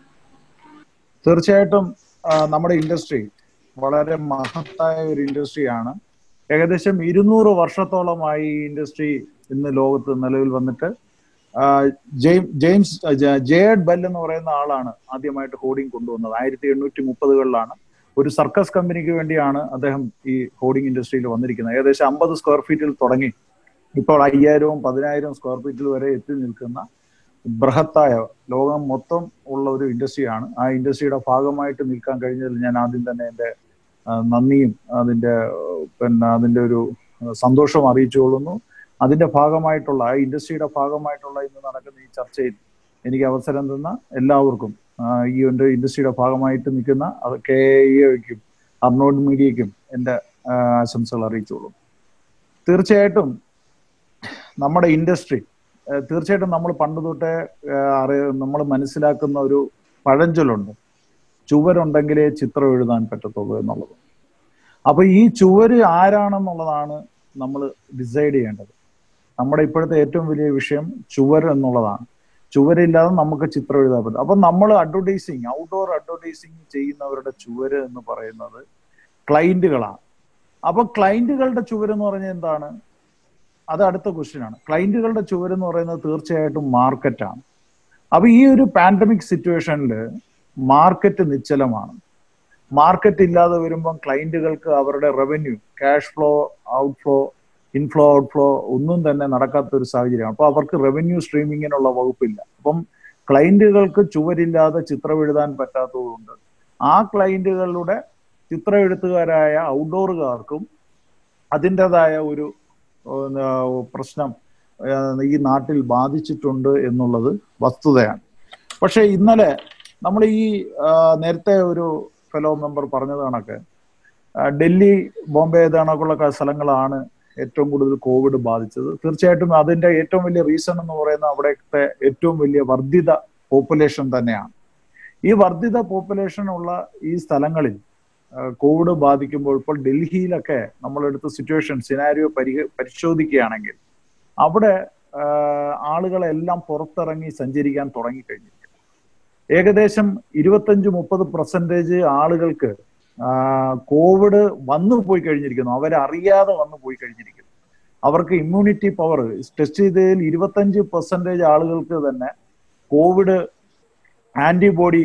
തീർച്ചയായിട്ടും ആ, നമ്മുടെ ഇൻഡസ്ട്രി വളരെ മഹത്തായ ഒരു ഇൻഡസ്ട്രിയാണ് ഏകദേശം ഇരുന്നൂറ് വർഷത്തോളമായി ഈ ഇൻഡസ്ട്രി ഇന്ന് ലോകത്ത് നിലവിൽ വന്നിട്ട് ആ, ജെയിം- ജെയിംസ് ജ- ജേഡ് ബെൽ എന്ന് പറയുന്ന ആളാണ് ആദ്യമായിട്ട് ഹോർഡിംഗ് കൊണ്ടുവന്നത് ആയിരത്തി എണ്ണൂറ്റി മുപ്പതുകളിലാണ് ഒരു സർക്കസ് കമ്പനിക്ക് വേണ്ടിയാണ് അദ്ദേഹം ഈ ഹോർഡിംഗ് ഇൻഡസ്ട്രിയിൽ വന്നിരിക്കുന്നത് ഏകദേശം അമ്പത് സ്ക്വയർ ഫീറ്റിൽ തുടങ്ങി ഇപ്പോൾ അയ്യായിരവും പതിനായിരവും സ്ക്വയർ ഫീറ്റിൽ വരെ എത്തി നിൽക്കുന്ന ബൃഹത്തായ ലോകം മൊത്തം ഉള്ള ഒരു ഇൻഡസ്ട്രിയാണ് ആ ഇൻഡസ്ട്രിയുടെ ഭാഗമായിട്ട് നിൽക്കാൻ കഴിഞ്ഞതിൽ ഞാൻ ആദ്യം തന്നെ എൻ്റെ ആ, നന്ദിയും അതിൻ്റെ ആ, പിന്നെ അതിൻ്റെ ഒരു ആ, സന്തോഷവും അറിയിച്ചുകൊള്ളുന്നു അതിന്റെ ഭാഗമായിട്ടുള്ള ആ ഇൻഡസ്ട്രിയുടെ ഭാഗമായിട്ടുള്ള ഇന്ന് നടക്കുന്ന ഈ ചർച്ചയിൽ എനിക്ക് അവസരം തന്ന എല്ലാവർക്കും ആ, ഈ ഒരു ഇൻഡസ്ട്രിയുടെ ഭാഗമായിട്ട് നിൽക്കുന്ന അത് കെ ഇക്കും അർണോഡ് മീഡിയയ്ക്കും എൻ്റെ ആ, ആശംസകൾ അറിയിച്ചോളൂ തീർച്ചയായിട്ടും നമ്മുടെ ഇൻഡസ്ട്രി ഏഹ് തീർച്ചയായിട്ടും നമ്മൾ പണ്ട് തൊട്ടേ ഏഹ് അറിയ നമ്മൾ മനസ്സിലാക്കുന്ന ഒരു പഴഞ്ചൊല്ലുണ്ട് ചുവരുണ്ടെങ്കിലേ ചിത്രം എഴുതാൻ പറ്റത്തുള്ളൂ എന്നുള്ളത് അപ്പൊ ഈ ചുവര് ആരാണെന്നുള്ളതാണ് നമ്മൾ ഡിസൈഡ് ചെയ്യേണ്ടത് നമ്മുടെ ഇപ്പോഴത്തെ ഏറ്റവും വലിയ വിഷയം ചുവർ എന്നുള്ളതാണ് ചുവരില്ലാതെ നമുക്ക് ചിത്രം എഴുതാൻ പറ്റും അപ്പൊ നമ്മൾ അഡ്വർടൈസിങ് ഔട്ട്ഡോർ അഡ്വർടൈസിങ് ചെയ്യുന്നവരുടെ ചുവര് എന്ന് പറയുന്നത് ക്ലൈന്റുകളാണ് അപ്പൊ ക്ലൈന്റുകളുടെ ചുവര് എന്ന് പറഞ്ഞാൽ എന്താണ് അത് അടുത്ത ക്വസ്റ്റ്യൻ ആണ് ക്ലൈന്റുകളുടെ ചുവര് എന്ന് പറയുന്നത് തീർച്ചയായിട്ടും മാർക്കറ്റാണ് അപ്പൊ ഈ ഒരു പാൻഡമിക് സിറ്റുവേഷനിൽ മാർക്കറ്റ് നിശ്ചലമാണ് മാർക്കറ്റ് ഇല്ലാതെ വരുമ്പം ക്ലൈന്റുകൾക്ക് അവരുടെ revenue cash flow out flow inflow out flow ഒന്നും തന്നെ നടക്കാത്ത ഒരു സാഹചര്യമാണ് അപ്പൊ അവർക്ക് റവന്യൂ സ്ട്രീമിങ്ങിനുള്ള വകുപ്പില്ല അപ്പം ക്ലൈന്റുകൾക്ക് ചുവരില്ലാതെ ചിത്രം എഴുതാൻ പറ്റാത്തതുകൊണ്ട് ആ ക്ലൈന്റുകളുടെ ചിത്രം എഴുത്തുകാരായ ഔട്ട്ഡോറുകാർക്കും അതിൻ്റെതായ ഒരു ഏഹ്, പ്രശ്നം ഏഹ്, ഈ നാട്ടിൽ ബാധിച്ചിട്ടുണ്ട് എന്നുള്ളത് വസ്തുതയാണ് പക്ഷെ ഇന്നലെ നമ്മൾ ഈ ആ, നേരത്തെ ഒരു ഫെലോ മെമ്പർ പറഞ്ഞത് കണക്ക് ആ, ഡൽഹി ബോംബെ കണക്കുള്ള സ്ഥലങ്ങളാണ് ഏറ്റവും കൂടുതൽ കോവിഡ് ബാധിച്ചത് തീർച്ചയായിട്ടും അതിന്റെ ഏറ്റവും വലിയ റീസൺ എന്ന് പറയുന്നത് അവിടുത്തെ ഏറ്റവും വലിയ വർദ്ധിത പോപ്പുലേഷൻ തന്നെയാണ് ഈ വർദ്ധിത പോപ്പുലേഷൻ ഉള്ള ഈ സ്ഥലങ്ങളിൽ ആ, കോവിഡ് ബാധിക്കുമ്പോൾ ഇപ്പോൾ ഡൽഹിയിലൊക്കെ നമ്മളെടുത്ത സിറ്റുവേഷൻ സിനാരിയോ പരിഹ പരിശോധിക്കുകയാണെങ്കിൽ അവിടെ ആ, ആളുകളെല്ലാം പുറത്തിറങ്ങി സഞ്ചരിക്കാൻ തുടങ്ങിക്കഴിഞ്ഞു ഏകദേശം ഇരുപത്തഞ്ച് മുപ്പത് പെർസെൻറ്റേജ് ആളുകൾക്ക് ആ, കോവിഡ് വന്നു പോയി കഴിഞ്ഞിരിക്കുന്നു അവരറിയാതെ വന്നു പോയി കഴിഞ്ഞിരിക്കുന്നു അവർക്ക് ഇമ്മ്യൂണിറ്റി പവർ ടെസ്റ്റ് ചെയ്തതിൽ ഇരുപത്തഞ്ച് പെർസെൻറ്റേജ് ആളുകൾക്ക് തന്നെ കോവിഡ് ആന്റിബോഡി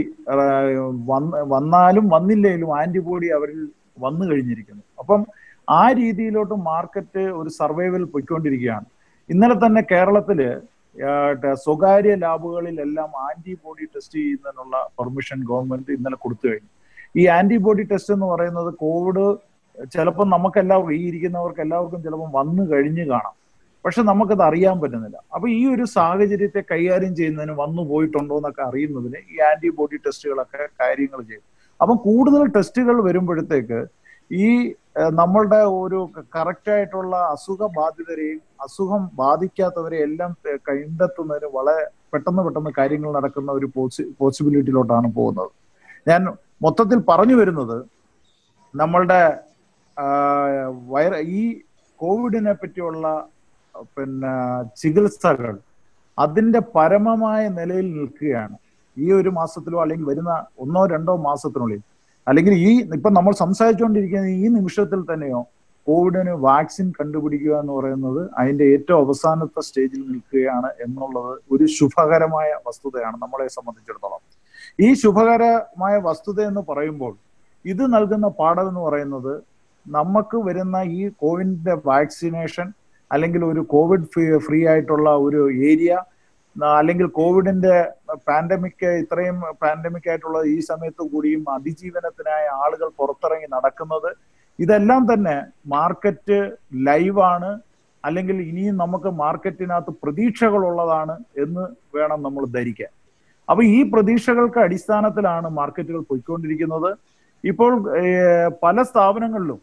വന്ന് വന്നാലും വന്നില്ലെങ്കിലും ആന്റിബോഡി അവരിൽ വന്നു കഴിഞ്ഞിരിക്കുന്നു അപ്പം ആ രീതിയിലോട്ട് മാർക്കറ്റ് ഒരു സർവൈവൽ പൊയ്ക്കൊണ്ടിരിക്കുകയാണ് ഇന്നലെ തന്നെ കേരളത്തില് ആ, ടെ- സ്വകാര്യ ലാബുകളിലെല്ലാം ആന്റിബോഡി ടെസ്റ്റ് ചെയ്യുന്നതിനുള്ള പെർമിഷൻ ഗവൺമെന്റ് ഇന്നലെ കൊടുത്തു കഴിഞ്ഞു ഈ ആന്റിബോഡി ടെസ്റ്റ് എന്ന് പറയുന്നത് കോവിഡ് ചിലപ്പോൾ നമുക്കെല്ലാവർക്കും ഈ ഇരിക്കുന്നവർക്ക് എല്ലാവർക്കും ചിലപ്പോൾ വന്നു കഴിഞ്ഞു കാണാം പക്ഷെ നമുക്കത് അറിയാൻ പറ്റുന്നില്ല അപ്പൊ ഈ ഒരു സാഹചര്യത്തെ കൈകാര്യം ചെയ്യുന്നതിന് വന്നു പോയിട്ടുണ്ടോ എന്നൊക്കെ അറിയുന്നതിന് ഈ ആന്റിബോഡി ടെസ്റ്റുകളൊക്കെ കാര്യങ്ങൾ ചെയ്യും അപ്പം കൂടുതൽ ടെസ്റ്റുകൾ വരുമ്പോഴത്തേക്ക് ഈ ഏഹ്, നമ്മളുടെ ഒരു കറക്റ്റ് ആയിട്ടുള്ള അസുഖ ബാധിതരെയും അസുഖം ബാധിക്കാത്തവരെയും എല്ലാം തെ- കണ്ടെത്തുന്നതിന് വളരെ പെട്ടെന്ന് പെട്ടെന്ന് കാര്യങ്ങൾ നടക്കുന്ന ഒരു പോസി പോസിബിലിറ്റിയിലോട്ടാണ് പോകുന്നത് ഞാൻ മൊത്തത്തിൽ പറഞ്ഞു വരുന്നത് നമ്മളുടെ ആ, വൈറ ഈ കോവിഡിനെ പറ്റിയുള്ള പിന്നെ ചികിത്സകൾ അതിന്റെ പരമമായ നിലയിൽ നിൽക്കുകയാണ് ഈ ഒരു മാസത്തിലോ അല്ലെങ്കിൽ വരുന്ന ഒന്നോ രണ്ടോ മാസത്തിനുള്ളിൽ അല്ലെങ്കിൽ ഈ ഇപ്പൊ നമ്മൾ സംസാരിച്ചുകൊണ്ടിരിക്കുന്ന ഈ നിമിഷത്തിൽ തന്നെയോ കോവിഡിന് വാക്സിൻ കണ്ടുപിടിക്കുക എന്ന് പറയുന്നത് അതിന്റെ ഏറ്റവും അവസാനത്തെ സ്റ്റേജിൽ നിൽക്കുകയാണ് എന്നുള്ളത് ഒരു ശുഭകരമായ വസ്തുതയാണ് നമ്മളെ സംബന്ധിച്ചിടത്തോളം ഈ ശുഭകരമായ വസ്തുത എന്ന് പറയുമ്പോൾ ഇത് നൽകുന്ന പാഠം എന്ന് പറയുന്നത് നമുക്ക് വരുന്ന ഈ കോവിഡിന്റെ വാക്സിനേഷൻ അല്ലെങ്കിൽ ഒരു കോവിഡ് ഫ്രീ ഫ്രീ ആയിട്ടുള്ള ഒരു ഏരിയ ന- അല്ലെങ്കിൽ കോവിഡിന്റെ പാൻഡമിക് ഇത്രയും പാൻഡമിക് ആയിട്ടുള്ള ഈ സമയത്ത് കൂടിയും അതിജീവനത്തിനായ ആളുകൾ പുറത്തിറങ്ങി നടക്കുന്നത് ഇതെല്ലാം തന്നെ മാർക്കറ്റ് ലൈവാണ് അല്ലെങ്കിൽ ഇനിയും നമുക്ക് മാർക്കറ്റിനകത്ത് പ്രതീക്ഷകളുള്ളതാണ് എന്ന് വേണം നമ്മൾ ധരിക്കാൻ അപ്പൊ ഈ പ്രതീക്ഷകൾക്ക് അടിസ്ഥാനത്തിലാണ് മാർക്കറ്റുകൾ പോയിക്കൊണ്ടിരിക്കുന്നത് ഇപ്പോൾ ഏർ, പല സ്ഥാപനങ്ങളിലും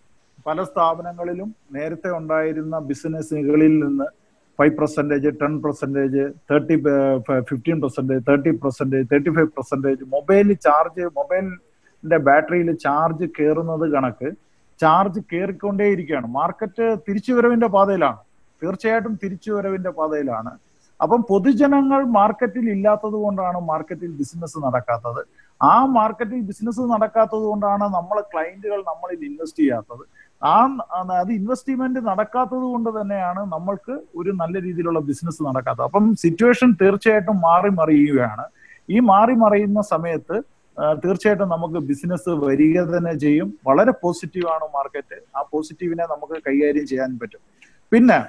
പല സ്ഥാപനങ്ങളിലും നേരത്തെ ഉണ്ടായിരുന്ന ബിസിനസ്സുകളിൽ നിന്ന് five percentage ten percentage thirty fifteen percentage thirty percentage thirty five percentage mobile charge മൊബൈലിന്റെ ബാറ്ററിയിൽ ചാർജ് കയറുന്നത് കണക്ക് ചാർജ് കയറിക്കൊണ്ടേയിരിക്കുകയാണ് മാർക്കറ്റ് തിരിച്ചുവരവിന്റെ പാതയിലാണ് തീർച്ചയായിട്ടും തിരിച്ചുവരവിന്റെ പാതയിലാണ് അപ്പം പൊതുജനങ്ങൾ മാർക്കറ്റിൽ ഇല്ലാത്തത് കൊണ്ടാണ് മാർക്കറ്റിൽ ബിസിനസ് നടക്കാത്തത് ആ മാർക്കറ്റിൽ ബിസിനസ് നടക്കാത്തത് കൊണ്ടാണ് നമ്മളെ ക്ലയന്റുകൾ നമ്മളിൽ ഇൻവെസ്റ്റ് ചെയ്യാത്തത് ആ അത് ഇൻവെസ്റ്റ്മെന്റ് നടക്കാത്തത് കൊണ്ട് തന്നെയാണ് നമ്മൾക്ക് ഒരു നല്ല രീതിയിലുള്ള ബിസിനസ് നടക്കാത്തത് അപ്പം സിറ്റുവേഷൻ തീർച്ചയായിട്ടും മാറി മറിയുകയാണ് ഈ മാറി മറിയുന്ന സമയത്ത് ആ, തീർച്ചയായിട്ടും നമുക്ക് ബിസിനസ് വരിക തന്നെ ചെയ്യും വളരെ പോസിറ്റീവാണ് മാർക്കറ്റ് ആ പോസിറ്റീവിനെ നമുക്ക് കൈകാര്യം ചെയ്യാൻ പറ്റും പിന്നെ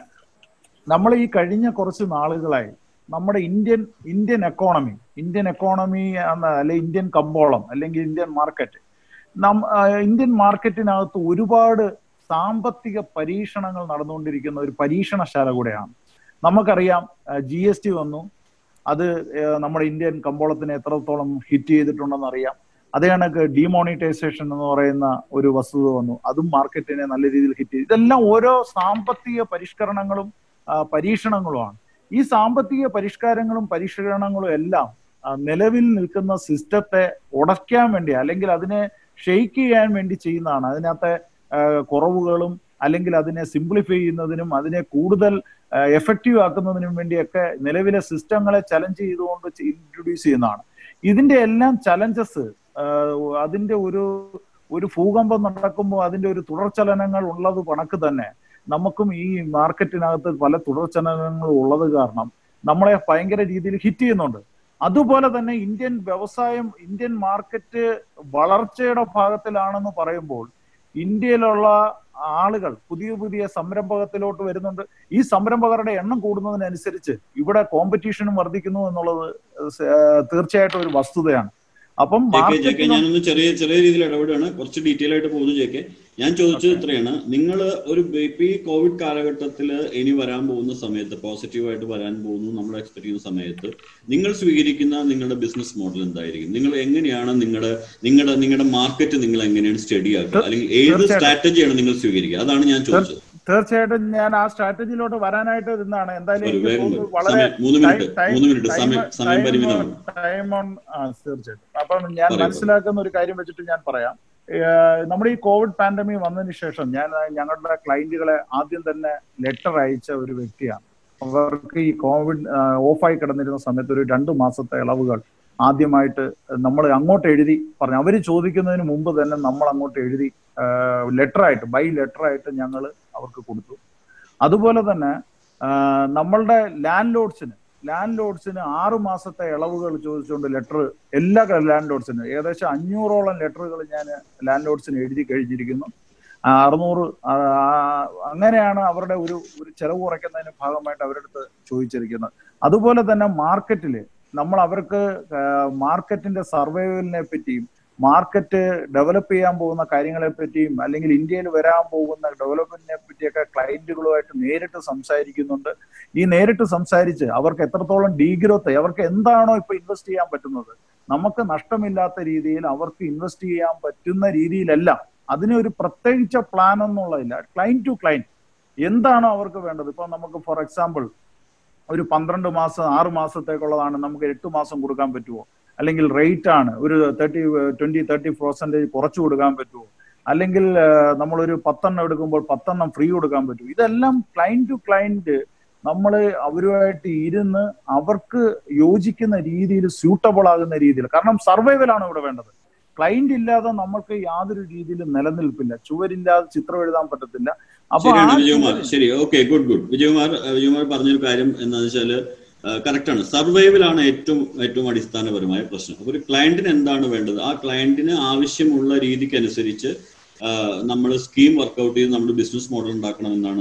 നമ്മൾ ഈ കഴിഞ്ഞ കുറച്ച് നാളുകളായി നമ്മുടെ Indian Indian economy Indian economy അല്ലെ ഇന്ത്യൻ കമ്പോളം അല്ലെങ്കിൽ ഇന്ത്യൻ മാർക്കറ്റ് നം ആ, ഇന്ത്യൻ മാർക്കറ്റിനകത്ത് ഒരുപാട് സാമ്പത്തിക പരീക്ഷണങ്ങൾ നടന്നുകൊണ്ടിരിക്കുന്ന ഒരു പരീക്ഷണശാല കൂടെയാണ് നമുക്കറിയാം ജി എസ് ടി വന്നു അത് ഏഹ്, നമ്മുടെ ഇന്ത്യൻ കമ്പോളത്തിനെ എത്രത്തോളം ഹിറ്റ് ചെയ്തിട്ടുണ്ടെന്ന് അറിയാം അതേ കണക്ക് ഡിമോണിറ്റൈസേഷൻ എന്ന് പറയുന്ന ഒരു വസ്തുത വന്നു അതും മാർക്കറ്റിനെ നല്ല രീതിയിൽ ഹിറ്റ് ചെയ്തു ഇതെല്ലാം ഓരോ സാമ്പത്തിക പരിഷ്കരണങ്ങളും ആ, പരീക്ഷണങ്ങളുമാണ് ഈ സാമ്പത്തിക പരിഷ്കാരങ്ങളും പരിഷ്കരണങ്ങളും എല്ലാം ആ, നിലവിൽ നിൽക്കുന്ന സിസ്റ്റത്തെ ഉടയ്ക്കാൻ വേണ്ടി അല്ലെങ്കിൽ അതിനെ ഷെയ്ക്ക് ചെയ്യാൻ വേണ്ടി ചെയ്യുന്നതാണ് അതിനകത്തെ ആ, കുറവുകളും അല്ലെങ്കിൽ അതിനെ സിംപ്ലിഫൈ ചെയ്യുന്നതിനും അതിനെ കൂടുതൽ എഫക്റ്റീവ് ആക്കുന്നതിനും വേണ്ടിയൊക്കെ നിലവിലെ സിസ്റ്റങ്ങളെ ചലഞ്ച് ചെയ്തുകൊണ്ട് ഇൻട്രൊഡ്യൂസ് ചെയ്യുന്നതാണ് ഇതിന്റെ എല്ലാം ചലഞ്ചസ് അതിന്റെ ഒരു ഒരു ഭൂകമ്പം നടക്കുമ്പോൾ അതിന്റെ ഒരു തുടർചലനങ്ങൾ ഉള്ളത് കണക്ക് തന്നെ നമുക്കും ഈ മാർക്കറ്റിനകത്ത് പല തുടർചലനങ്ങളും ഉള്ളത് കാരണം നമ്മളെ ഭയങ്കര രീതിയിൽ ഹിറ്റ് ചെയ്യുന്നുണ്ട് അതുപോലെ തന്നെ ഇന്ത്യൻ വ്യവസായം ഇന്ത്യൻ മാർക്കറ്റ് വളർച്ചയുടെ ഭാഗത്തിലാണെന്ന് പറയുമ്പോൾ ഇന്ത്യയിലുള്ള ആളുകൾ പുതിയ പുതിയ സംരംഭകത്തിലോട്ട് വരുന്നുണ്ട് ഈ സംരംഭകരുടെ എണ്ണം കൂടുന്നതിനനുസരിച്ച് ഇവിടെ കോമ്പറ്റീഷനും വർദ്ധിക്കുന്നു എന്നുള്ളത് ഏഹ് തീർച്ചയായിട്ടും ഒരു വസ്തുതയാണ് അപ്പം ജെ കെ ജെ കെ മാർക്കറ്റിന് ഞാനൊന്ന് ചെറിയ ചെറിയ രീതിയിൽ ഇടപെടുകയാണ് കുറച്ച് ഡീറ്റെയിൽ ആയിട്ട് പോകുന്നു ജെ കെ ഞാൻ ചോദിച്ചത് ഇത്രയാണ് നിങ്ങൾ ഒരു ഇപ്പൊ ഈ കോവിഡ് കാലഘട്ടത്തിൽ ഇനി വരാൻ പോകുന്ന സമയത്ത് പോസിറ്റീവായിട്ട് വരാൻ പോകുന്നു നമ്മൾ എക്സ്പെക്ട് ചെയ്യുന്ന സമയത്ത് നിങ്ങൾ സ്വീകരിക്കുന്ന നിങ്ങളുടെ ബിസിനസ് മോഡൽ എന്തായിരിക്കും നിങ്ങൾ എങ്ങനെയാണ് നിങ്ങളുടെ നിങ്ങളുടെ നിങ്ങളുടെ മാർക്കറ്റ് നിങ്ങൾ എങ്ങനെയാണ് സ്റ്റഡി ആക്കുക അല്ലെങ്കിൽ ഏത് തീർച്ചയായിട്ടും. സ്ട്രാറ്റജിയാണ് നിങ്ങൾ സ്വീകരിക്കുക അതാണ് ഞാൻ ചോദിച്ചത് തീർച്ചയായിട്ടും ഞാൻ ആ സ്ട്രാറ്റജിയിലോട്ട് വരാനായിട്ട് ഇരുന്നാണ് എന്തായാലും ഒരു എനിക്ക് വേഗം തോന്നുന്നു വരൂ. വളരെ സമയം മൂന്ന് മിനിറ്റ് ടൈം- മൂന്ന് മിനിറ്റ് ടൈം- സമയം സമയം ടൈം പരിമിതമാണ് ഓൺ- ടൈം ഓൺ ആ തീർച്ചയായിട്ടും അപ്പം ഞാൻ പറയൂ. മനസ്സിലാക്കുന്ന ഒരു കാര്യം വെച്ചിട്ട് ഞാൻ പറയാം ഏഹ് നമ്മുടെ ഈ കോവിഡ് പാൻഡമിക് വന്നതിന് ശേഷം ഞാൻ ഞങ്ങളുടെ ക്ലയന്റുകളെ ആദ്യം തന്നെ ലെറ്റർ അയച്ച ഒരു വ്യക്തിയാണ് അവർക്ക് ഈ കോവിഡ് ഓഫായി കിടന്നിരുന്ന സമയത്ത് ഒരു രണ്ട് മാസത്തെ ഇളവുകൾ ആദ്യമായിട്ട് നമ്മൾ അങ്ങോട്ട് എഴുതി പറഞ്ഞു അവർ ചോദിക്കുന്നതിന് മുമ്പ് തന്നെ നമ്മൾ അങ്ങോട്ട് എഴുതി ലെറ്റർ ആയിട്ട് ബൈ ലെറ്റർ ആയിട്ട് ഞങ്ങൾ അവർക്ക് കൊടുത്തു അതുപോലെ തന്നെ ആ, നമ്മളുടെ ലാൻഡ് ലോഡ്സിന് ലാൻഡ് ലോഡ്സിന് ആറു മാസത്തെ ഇളവുകൾ ചോദിച്ചുകൊണ്ട് ലെറ്റർ എല്ലാ ലാൻഡ് ലോഡ്സിനും ഏകദേശം അഞ്ഞൂറോളം ലെറ്ററുകൾ ഞാൻ ലാൻഡ് ലോഡ്സിന് എഴുതി കഴിഞ്ഞിരിക്കുന്നു ആ, അറുന്നൂറ് ആ, അങ്ങനെയാണ് അവരുടെ ഒരു ഒരു ചെലവ് കുറയ്ക്കുന്നതിന് ഭാഗമായിട്ട് അവരുടെ അടുത്ത് ചോദിച്ചിരിക്കുന്നത് അതുപോലെ തന്നെ മാർക്കറ്റിൽ നമ്മൾ അവർക്ക് മാർക്കറ്റിന്റെ സർവൈവലിനെ പറ്റിയും മാർക്കറ്റ് ഡെവലപ്പ് ചെയ്യാൻ പോകുന്ന കാര്യങ്ങളെ പറ്റിയും അല്ലെങ്കിൽ ഇന്ത്യയിൽ വരാൻ പോകുന്ന ഡെവലപ്മെന്റിനെ പറ്റിയൊക്കെ ക്ലയന്റുകളുമായിട്ട് നേരിട്ട് സംസാരിക്കുന്നുണ്ട് ഈ നേരിട്ട് സംസാരിച്ച് അവർക്ക് എത്രത്തോളം ഡീഗ്രോത്ത് അവർക്ക് എന്താണോ ഇപ്പൊ ഇൻവെസ്റ്റ് ചെയ്യാൻ പറ്റുന്നത് നമുക്ക് നഷ്ടമില്ലാത്ത രീതിയിൽ അവർക്ക് ഇൻവെസ്റ്റ് ചെയ്യാൻ പറ്റുന്ന രീതിയിലെല്ലാം അതിനൊരു പ്രത്യേകിച്ച പ്ലാൻ എന്നുള്ളതില്ല ക്ലൈന്റ് ടു ക്ലൈന്റ് എന്താണോ അവർക്ക് വേണ്ടത് ഇപ്പൊ നമുക്ക് ഫോർ എക്സാമ്പിൾ ഒരു പന്ത്രണ്ട് മാസം ആറ് മാസത്തേക്കുള്ളതാണ് നമുക്ക് എട്ട് മാസം കൊടുക്കാൻ പറ്റുമോ അല്ലെങ്കിൽ റേറ്റ് ആണ് ഒരു തേർട്ടി ട്വന്റി തേർട്ടി പെർസെന്റേജ് കുറച്ചു കൊടുക്കാൻ പറ്റുമോ അല്ലെങ്കിൽ ആ, നമ്മളൊരു പത്തെണ്ണം എടുക്കുമ്പോൾ പത്തെണ്ണം ഫ്രീ കൊടുക്കാൻ പറ്റുമോ ഇതെല്ലാം ക്ലൈന്റ് ടു ക്ലൈന്റ് നമ്മൾ അവരുമായിട്ട് ഇരുന്ന് അവർക്ക് യോജിക്കുന്ന രീതിയിൽ സ്യൂട്ടബിൾ ആകുന്ന രീതിയിൽ കാരണം സർവൈവൽ ആണ് ഇവിടെ വേണ്ടത് ക്ലൈന്റ് ഇല്ലാതെ നമ്മൾക്ക് യാതൊരു രീതിയിലും നിലനിൽപ്പില്ല ചുവരില്ലാതെ ചിത്രം എഴുതാൻ പറ്റത്തില്ല അപ്പൊ ആ ശരിയാണ് വിജയകുമാർ ചുവരിൽ- ശരി ഓക്കെ ഗുഡ് ഗുഡ് വിജയകുമാർ അഹ് വിജയകുമാർ പറഞ്ഞൊരു കാര്യം എന്താണെന്ന് വെച്ചാല് കറക്റ്റ് ആണ് സർവൈവലാണ് ഏറ്റവും ഏറ്റവും അടിസ്ഥാനപരമായ പ്രശ്നം അപ്പൊ ഒരു ക്ലയന്റിന് എന്താണ് വേണ്ടത് ആ ക്ലയന്റിന് ആവശ്യമുള്ള രീതിക്ക് അനുസരിച്ച് നമ്മൾ സ്കീം വർക്ക്ഔട്ട് ചെയ്ത് നമ്മുടെ ബിസിനസ് മോഡൽ ഉണ്ടാക്കണമെന്നാണ്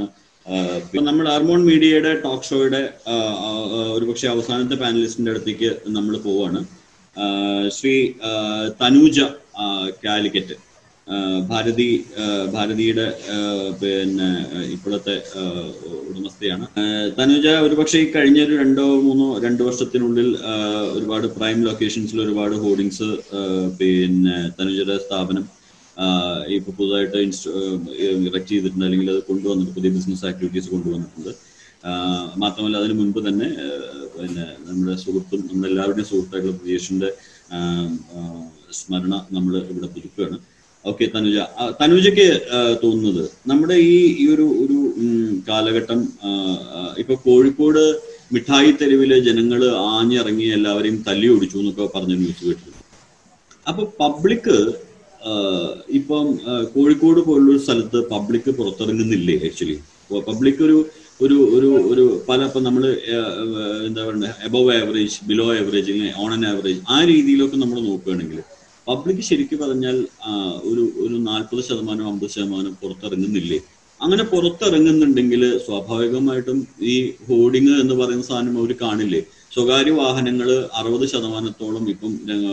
ഇപ്പൊ നമ്മൾ ഹാർമോൺ മീഡിയയുടെ ടോക്ക് ഷോയുടെ ഒരുപക്ഷെ അവസാനത്തെ പാനലിസ്റ്റിന്റെ അടുത്തേക്ക് നമ്മൾ പോവാണ് ആ, ശ്രീ ആ, തനൂജ ആ, കാലിക്കറ്റ് ആ, ഭാരതി ആ, ഭാരതിയുടെ ആ, പിന്നെ ആ, ഇപ്പോഴത്തെ ആ, ഉടമസ്ഥയാണ് ആ, തനുജ ഒരുപക്ഷെ ഈ കഴിഞ്ഞ ഒരു രണ്ടോ മൂന്നോ രണ്ട് വർഷത്തിനുള്ളിൽ ആ, ഒരുപാട് പ്രൈം ലൊക്കേഷൻസിൽ ഒരുപാട് ഹോർഡിങ്സ് പിന്നെ തനുജയുടെ സ്ഥാപനം ആഹ് ഇപ്പൊ പുതുതായിട്ട് ഇറക്ട് ചെയ്തിട്ടുണ്ട് അല്ലെങ്കിൽ അത് കൊണ്ടുവന്നിട്ട് പുതിയ ബിസിനസ് ആക്ടിവിറ്റീസ് കൊണ്ടുവന്നിട്ടുണ്ട് ആഹ് മാത്രമല്ല അതിന് മുൻപ് തന്നെ ആഹ് പിന്നെ നമ്മുടെ സുഹൃത്തും നമ്മുടെ എല്ലാവരുടെയും സുഹൃത്തായിട്ടുള്ള പ്രിയേഷിന്റെ ആഹ് ആഹ് സ്മരണ നമ്മൾ ഇവിടെ പുതുക്കുകയാണ് ഓക്കെ തനുജ ആ, തനുജയ്ക്ക് ആഹ് തോന്നുന്നത് നമ്മുടെ ഈ ഈ ഒരു ഒരു ഉം, കാലഘട്ടം ആഹ് ആഹ് ഇപ്പൊ കോഴിക്കോട് മിഠായി തെരുവിലെ ജനങ്ങൾ ആഞ്ഞിറങ്ങി എല്ലാവരെയും തല്ലി ഓടിച്ചു എന്നൊക്കെ പറഞ്ഞ ന്യൂസ് കേട്ടിട്ടുണ്ട് അപ്പൊ പബ്ലിക് ഇപ്പം ആ, കോഴിക്കോട് പോലുള്ളൊരു സ്ഥലത്ത് പബ്ലിക് പുറത്തിറങ്ങുന്നില്ലേ ആക്ച്വലി പബ്ലിക് ഒരു ഒരു ഒരു ഒരു പല ഇപ്പം നമ്മൾ എന്താ പറയുക above average below average on an average ആ രീതിയിലൊക്കെ നമ്മൾ നോക്കുകയാണെങ്കിൽ പബ്ലിക് ശരിക്കും പറഞ്ഞാൽ ആ, ഒരു ഒരു നാൽപ്പത് ശതമാനം അമ്പത് ശതമാനം പുറത്തിറങ്ങുന്നില്ലേ അങ്ങനെ പുറത്തിറങ്ങുന്നുണ്ടെങ്കിൽ സ്വാഭാവികമായിട്ടും ഈ ഹോർഡിങ് എന്ന് പറയുന്ന സാധനം അവർ കാണില്ലേ സ്വകാര്യ വാഹനങ്ങൾ അറുപത് ശതമാനത്തോളം ഇപ്പം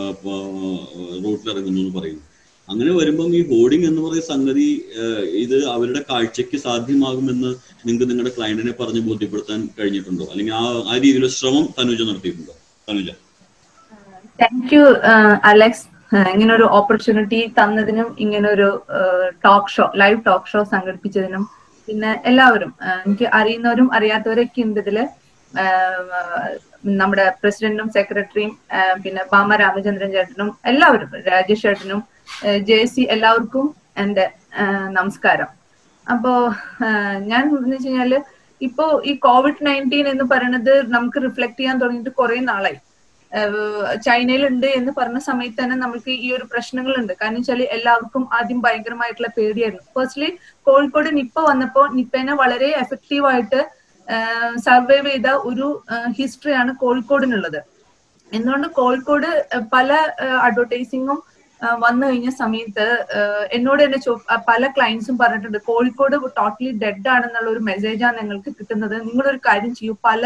റോട്ടിൽ ഇറങ്ങുന്നു എന്ന് പറയുന്നു അങ്ങനെ വരുമ്പം ഈ ഹോർഡിംഗ് എന്ന് പറയുന്ന സംഗതി ഏഹ്, ഇത് അവരുടെ കാഴ്ചയ്ക്ക് സാധ്യമാകുമെന്ന് നിങ്ങൾക്ക് നിങ്ങളുടെ ക്ലയന്റിനെ പറഞ്ഞ് ബോധ്യപ്പെടുത്താൻ കഴിഞ്ഞിട്ടുണ്ടോ അല്ലെങ്കിൽ ആ ആ രീതിയിലുള്ള ശ്രമം തനുജ നടത്തിയിട്ടുണ്ടോ തനുജ താങ്ക് യു അലക്സ് ഇങ്ങനെ ഒരു ഓപ്പർച്യൂണിറ്റി തന്നതിനും ഇങ്ങനെ ഒരു talk show live talk show സംഘടിപ്പിച്ചതിനും പിന്നെ എല്ലാവരും ആ, എനിക്ക് അറിയുന്നവരും അറിയാത്തവരൊക്കെ ഉണ്ട് ഇതില് ആ, നമ്മുടെ പ്രസിഡന്റും സെക്രട്ടറിയും ആ, പിന്നെ ബാമ രാമചന്ദ്രൻ ചേട്ടനും എല്ലാവരും രാജേഷ് ചേട്ടനും ജെ സി എല്ലാവർക്കും എന്റെ ആ, നമസ്കാരം അപ്പോ ആ, ഞാൻ എന്ന് വെച്ച് കഴിഞ്ഞാല് ഇപ്പോ ഈ കോവിഡ് നയൻറ്റീൻ എന്ന് പറയുന്നത് നമുക്ക് റിഫ്ലക്ട് ചെയ്യാൻ തുടങ്ങിയിട്ട് കുറെ നാളായി ചൈനയിലുണ്ട് എന്ന് പറഞ്ഞ സമയത്ത് തന്നെ നമുക്ക് ഈ ഒരു പ്രശ്നങ്ങളുണ്ട് കാരണം വെച്ചാൽ എല്ലാവർക്കും ആദ്യം ഭയങ്കരമായിട്ടുള്ള പേടിയായിരുന്നു ഫസ്റ്റ്ലി കോഴിക്കോട് നിപ്പ വന്നപ്പോ നിപ്പേനെ വളരെ എഫക്റ്റീവ് ആയിട്ട് സർവൈവ് ചെയ്ത ഒരു ഹിസ്റ്ററിയാണ് കോഴിക്കോടിനുള്ളത് എന്തുകൊണ്ട് കോഴിക്കോട് ഏഹ്, പല അഡ്വർടൈസിങ്ങും വന്നു കഴിഞ്ഞ സമയത്ത് ഏഹ്, എന്നോട് തന്നെ ചോ അഹ് പല ക്ലയൻസും പറഞ്ഞിട്ടുണ്ട് കോഴിക്കോട് ടോട്ടലി ഡെഡ് ആണെന്നുള്ള ഒരു മെസ്സേജാണ് നിങ്ങൾക്ക് കിട്ടുന്നത് നിങ്ങളൊരു കാര്യം ചെയ്യൂ പല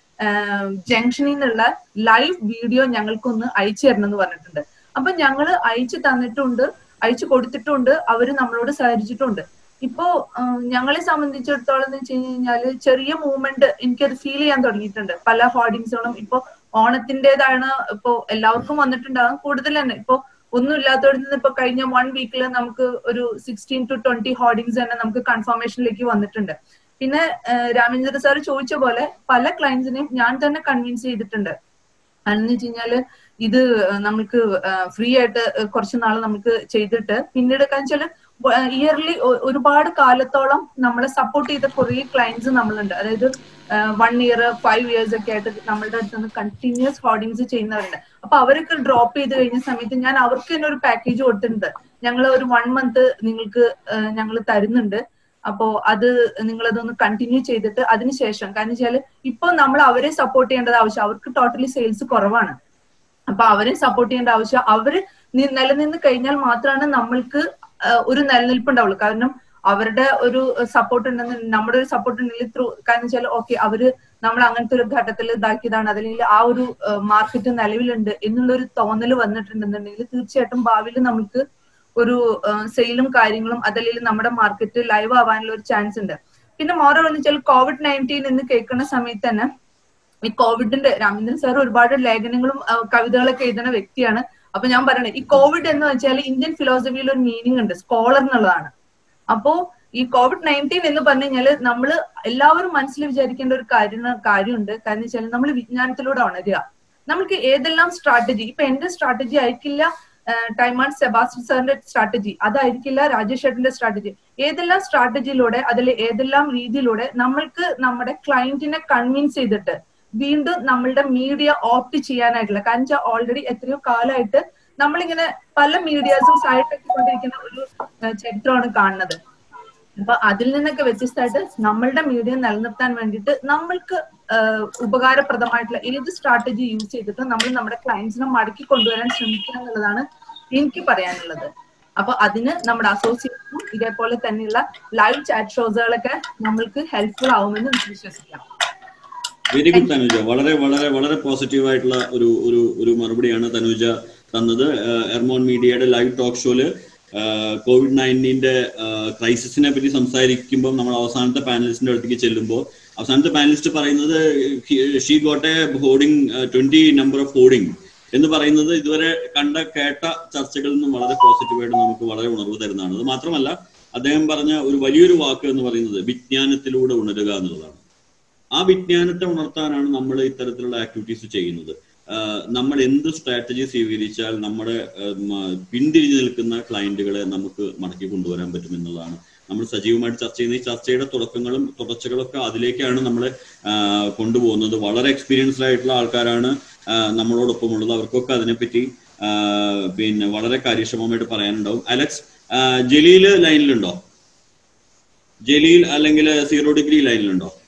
ജംഗ്ഷനിൽ നിന്നുള്ള ലൈവ് വീഡിയോ ഞങ്ങൾക്കൊന്ന് അയച്ചു തരണം എന്ന് പറഞ്ഞിട്ടുണ്ട് അപ്പൊ ഞങ്ങള് അയച്ചു തന്നിട്ടുണ്ട് അയച്ചു കൊടുത്തിട്ടുണ്ട് അവര് നമ്മളോട് സഹകരിച്ചിട്ടുണ്ട് ഇപ്പോ ആ, ഞങ്ങളെ സംബന്ധിച്ചിടത്തോളം എന്ന് വെച്ച് കഴിഞ്ഞാല് ചെറിയ മൂവ്മെന്റ് എനിക്കത് ഫീൽ ചെയ്യാൻ തുടങ്ങിയിട്ടുണ്ട് പല ഹോർഡിങ്സുകളും ഇപ്പൊ ഓണത്തിന്റേതാണ് ഇപ്പോ എല്ലാവർക്കും വന്നിട്ടുണ്ടാകും കൂടുതൽ തന്നെ ഇപ്പോ ഒന്നും ഇല്ലാത്തവരിൽ നിന്ന് ഇപ്പൊ കഴിഞ്ഞ വൺ വീക്കിൽ നമുക്ക് ഒരു സിക്സ്റ്റീൻ ടു ട്വന്റി ഹോർഡിങ്സ് തന്നെ നമുക്ക് കൺഫർമേഷനിലേക്ക് വന്നിട്ടുണ്ട് പിന്നെ രാമേന്ദ്ര സാർ ചോദിച്ച പോലെ പല ക്ലയൻസിനെയും ഞാൻ തന്നെ കൺവിൻസ് ചെയ്തിട്ടുണ്ട് അതെന്ന് വെച്ച് കഴിഞ്ഞാല് ഇത് നമുക്ക് ഫ്രീ ആയിട്ട് കുറച്ച് നാൾ നമുക്ക് ചെയ്തിട്ട് പിന്നീട് വെച്ചാല് ഇയർലി ഒരുപാട് കാലത്തോളം നമ്മളെ സപ്പോർട്ട് ചെയ്ത കുറെ ക്ലയൻസ് നമ്മളുണ്ട് അതായത് വൺ ഇയർ ഫൈവ് ഇയേഴ്സ് ഒക്കെ ആയിട്ട് നമ്മളുടെ അടുത്ത് നിന്ന് കണ്ടിന്യൂസ് ഹോർഡിങ്സ് ചെയ്യുന്നവരുണ്ട് അപ്പൊ അവരൊക്കെ ഡ്രോപ്പ് ചെയ്ത് കഴിഞ്ഞ സമയത്ത് ഞാൻ അവർക്ക് തന്നെ ഒരു പാക്കേജ് കൊടുത്തിട്ടുണ്ട് ഞങ്ങൾ ഒരു വൺ മന്ത് നിങ്ങൾക്ക് ഞങ്ങൾ തരുന്നുണ്ട് അപ്പോ അത് നിങ്ങൾ അതൊന്ന് കണ്ടിന്യൂ ചെയ്തിട്ട് അതിനുശേഷം കാരണം വെച്ചാൽ ഇപ്പൊ നമ്മൾ അവരെ സപ്പോർട്ട് ചെയ്യേണ്ടത് ആവശ്യം അവർക്ക് ടോട്ടലി സെയിൽസ് കുറവാണ് അപ്പൊ അവരെ സപ്പോർട്ട് ചെയ്യേണ്ട ആവശ്യം അവര് നി- നിലനിന്ന് കഴിഞ്ഞാൽ മാത്രമാണ് നമ്മൾക്ക് ആ, ഒരു നിലനിൽപ്പ് ഉണ്ടാവുള്ളൂ കാരണം അവരുടെ ഒരു സപ്പോർട്ട് ഉണ്ടെന്ന് നമ്മുടെ ഒരു സപ്പോർട്ട് ഉണ്ടെങ്കിൽ ത്രൂ കാരണം വെച്ചാൽ ഓക്കെ അവര് നമ്മൾ അങ്ങനത്തെ ഒരു ഘട്ടത്തിൽ ഇതാക്കിയതാണ് അതല്ലെങ്കിൽ ആ ഒരു മാർക്കറ്റ് നിലവിലുണ്ട് എന്നുള്ള ഒരു തോന്നൽ വന്നിട്ടുണ്ടെന്നുണ്ടെങ്കിൽ തീർച്ചയായിട്ടും ഭാവിയിൽ നമുക്ക് ഒരു സെയിലും കാര്യങ്ങളും അതല്ലെങ്കിൽ നമ്മുടെ മാർക്കറ്റ് ലൈവ് ആവാനുള്ള ഒരു ചാൻസ് ഉണ്ട് പിന്നെ മോറോ എന്ന് വെച്ചാൽ കോവിഡ് നയൻറ്റീൻ എന്ന് കേൾക്കുന്ന സമയത്ത് തന്നെ ഈ കോവിഡിന്റെ രാമേന്ദ്രൻ സാർ ഒരുപാട് ലേഖനങ്ങളും ആ, കവിതകളൊക്കെ എഴുതുന്ന വ്യക്തിയാണ് അപ്പൊ ഞാൻ പറയണേ ഈ കോവിഡ് എന്ന് വെച്ചാൽ ഇന്ത്യൻ ഫിലോസഫിയിൽ ഒരു മീനിങ് ഉണ്ട് സ്കോളർ എന്നുള്ളതാണ് അപ്പോ ഈ കോവിഡ് നയൻറ്റീൻ എന്ന് പറഞ്ഞു കഴിഞ്ഞാല് നമ്മൾ എല്ലാവരും മനസ്സിൽ വിചാരിക്കേണ്ട ഒരു കാര്യം കാര്യമുണ്ട് കാരണം വെച്ചാൽ നമ്മൾ വിജ്ഞാനത്തിലൂടെ ഉണരുക നമുക്ക് ഏതെല്ലാം സ്ട്രാറ്റജി ഇപ്പൊ എന്റെ സ്ട്രാറ്റജി ആയിരിക്കില്ല ടൈമാൻ സെബാസ്റ്റ്യൻ സാറിന്റെ സ്ട്രാറ്റജി അതായിരിക്കില്ല രാജേഷ് ചേട്ടന്റെ സ്ട്രാറ്റജി ഏതെല്ലാം സ്ട്രാറ്റജിയിലൂടെ അതിൽ ഏതെല്ലാം രീതിയിലൂടെ നമ്മൾക്ക് നമ്മുടെ ക്ലയന്റിനെ കൺവിൻസ് ചെയ്തിട്ട് വീണ്ടും നമ്മളുടെ മീഡിയ ഓപ്റ്റ് ചെയ്യാനായിട്ടുള്ള കാരണം വെച്ചാൽ ഓൾറെഡി എത്രയോ കാലമായിട്ട് നമ്മളിങ്ങനെ പല മീഡിയാസും സഹായിക്കൊണ്ടിരിക്കുന്ന ഒരു ഏഹ്, ചരിത്രമാണ് കാണുന്നത് അപ്പൊ അതിൽ നിന്നൊക്കെ വ്യത്യസ്തമായിട്ട് നമ്മളുടെ മീഡിയ നിലനിർത്താൻ വേണ്ടിയിട്ട് നമ്മൾക്ക് ഏഹ്, ഉപകാരപ്രദമായിട്ടുള്ള ഏത് സ്ട്രാറ്റജി യൂസ് ചെയ്തിട്ട് നമ്മൾ നമ്മുടെ ക്ലയൻസിനെ മടക്കി കൊണ്ടുവരാൻ ശ്രമിക്കുക എന്നുള്ളതാണ് എനിക്ക് പറയാനുള്ളത് അപ്പൊ അതിന് നമ്മുടെ അസോസിയേഷനും ഇതേപോലെ തന്നെയുള്ള ലൈവ് ചാറ്റ് ഷോസുകളൊക്കെ നമ്മൾക്ക് ഹെൽപ്ഫുൾ ആവുമെന്ന് വിശ്വസിക്കാം വെരി ഗുഡ് തനുജ വളരെ വളരെ വളരെ പോസിറ്റീവ് ആയിട്ടുള്ള ഒരു ഒരു ഒരു മറുപടിയാണ് തനുജ തന്നത് ഏഹ് എർമോൺ മീഡിയയുടെ ലൈവ് ടോക്ക് ഷോയില് കോവിഡ് നയൻറ്റീന്റെ ക്രൈസിസിനെ പറ്റി സംസാരിക്കുമ്പോൾ നമ്മൾ അവസാനത്തെ പാനലിസ്റ്റിന്റെ അടുത്തേക്ക് ചെല്ലുമ്പോൾ അവസാനത്തെ പാനലിസ്റ്റ് പറയുന്നത് she got a hoarding twenty number of hoarding എന്ന് പറയുന്നത് ഇതുവരെ കണ്ട കേട്ട ചർച്ചകളിൽ നിന്നും വളരെ പോസിറ്റീവായിട്ട് നമുക്ക് വളരെ ഉണർവ് തരുന്നതാണ് അത് മാത്രമല്ല അദ്ദേഹം പറഞ്ഞ ഒരു വലിയൊരു വാക്ക് എന്ന് പറയുന്നത് വിജ്ഞാനത്തിലൂടെ ഉണരുക എന്നുള്ളതാണ് ആ വിജ്ഞാനത്തെ ഉണർത്താനാണ് നമ്മൾ ഇത്തരത്തിലുള്ള ആക്ടിവിറ്റീസ് ചെയ്യുന്നത് ആഹ് നമ്മൾ എന്ത് സ്ട്രാറ്റജി സ്വീകരിച്ചാൽ നമ്മുടെ ആഹ് മ- പിന്തിരിഞ്ഞു നിൽക്കുന്ന ക്ലയന്റുകളെ നമുക്ക് മടക്കി കൊണ്ടുവരാൻ പറ്റും എന്നുള്ളതാണ് നമ്മൾ സജീവമായിട്ട് ചർച്ച ചെയ്യുന്ന ഈ ചർച്ചയുടെ തുടക്കങ്ങളും തുടർച്ചകളൊക്കെ അതിലേക്കാണ് നമ്മളെ ആഹ് കൊണ്ടുപോകുന്നത് വളരെ എക്സ്പീരിയൻസ്ഡ് ആയിട്ടുള്ള ആൾക്കാരാണ് ആഹ് നമ്മളോടൊപ്പം ഉള്ളത് അവർക്കൊക്കെ അതിനെപ്പറ്റി ആഹ് പിന്നെ വളരെ കാര്യക്ഷമമായിട്ട് പറയാനുണ്ടാവും അലക്സ് ആഹ് ജലീല് ലൈനിലുണ്ടോ ജലീൽ അല്ലെങ്കിൽ സീറോ ഡിഗ്രി ലൈനിലുണ്ടോ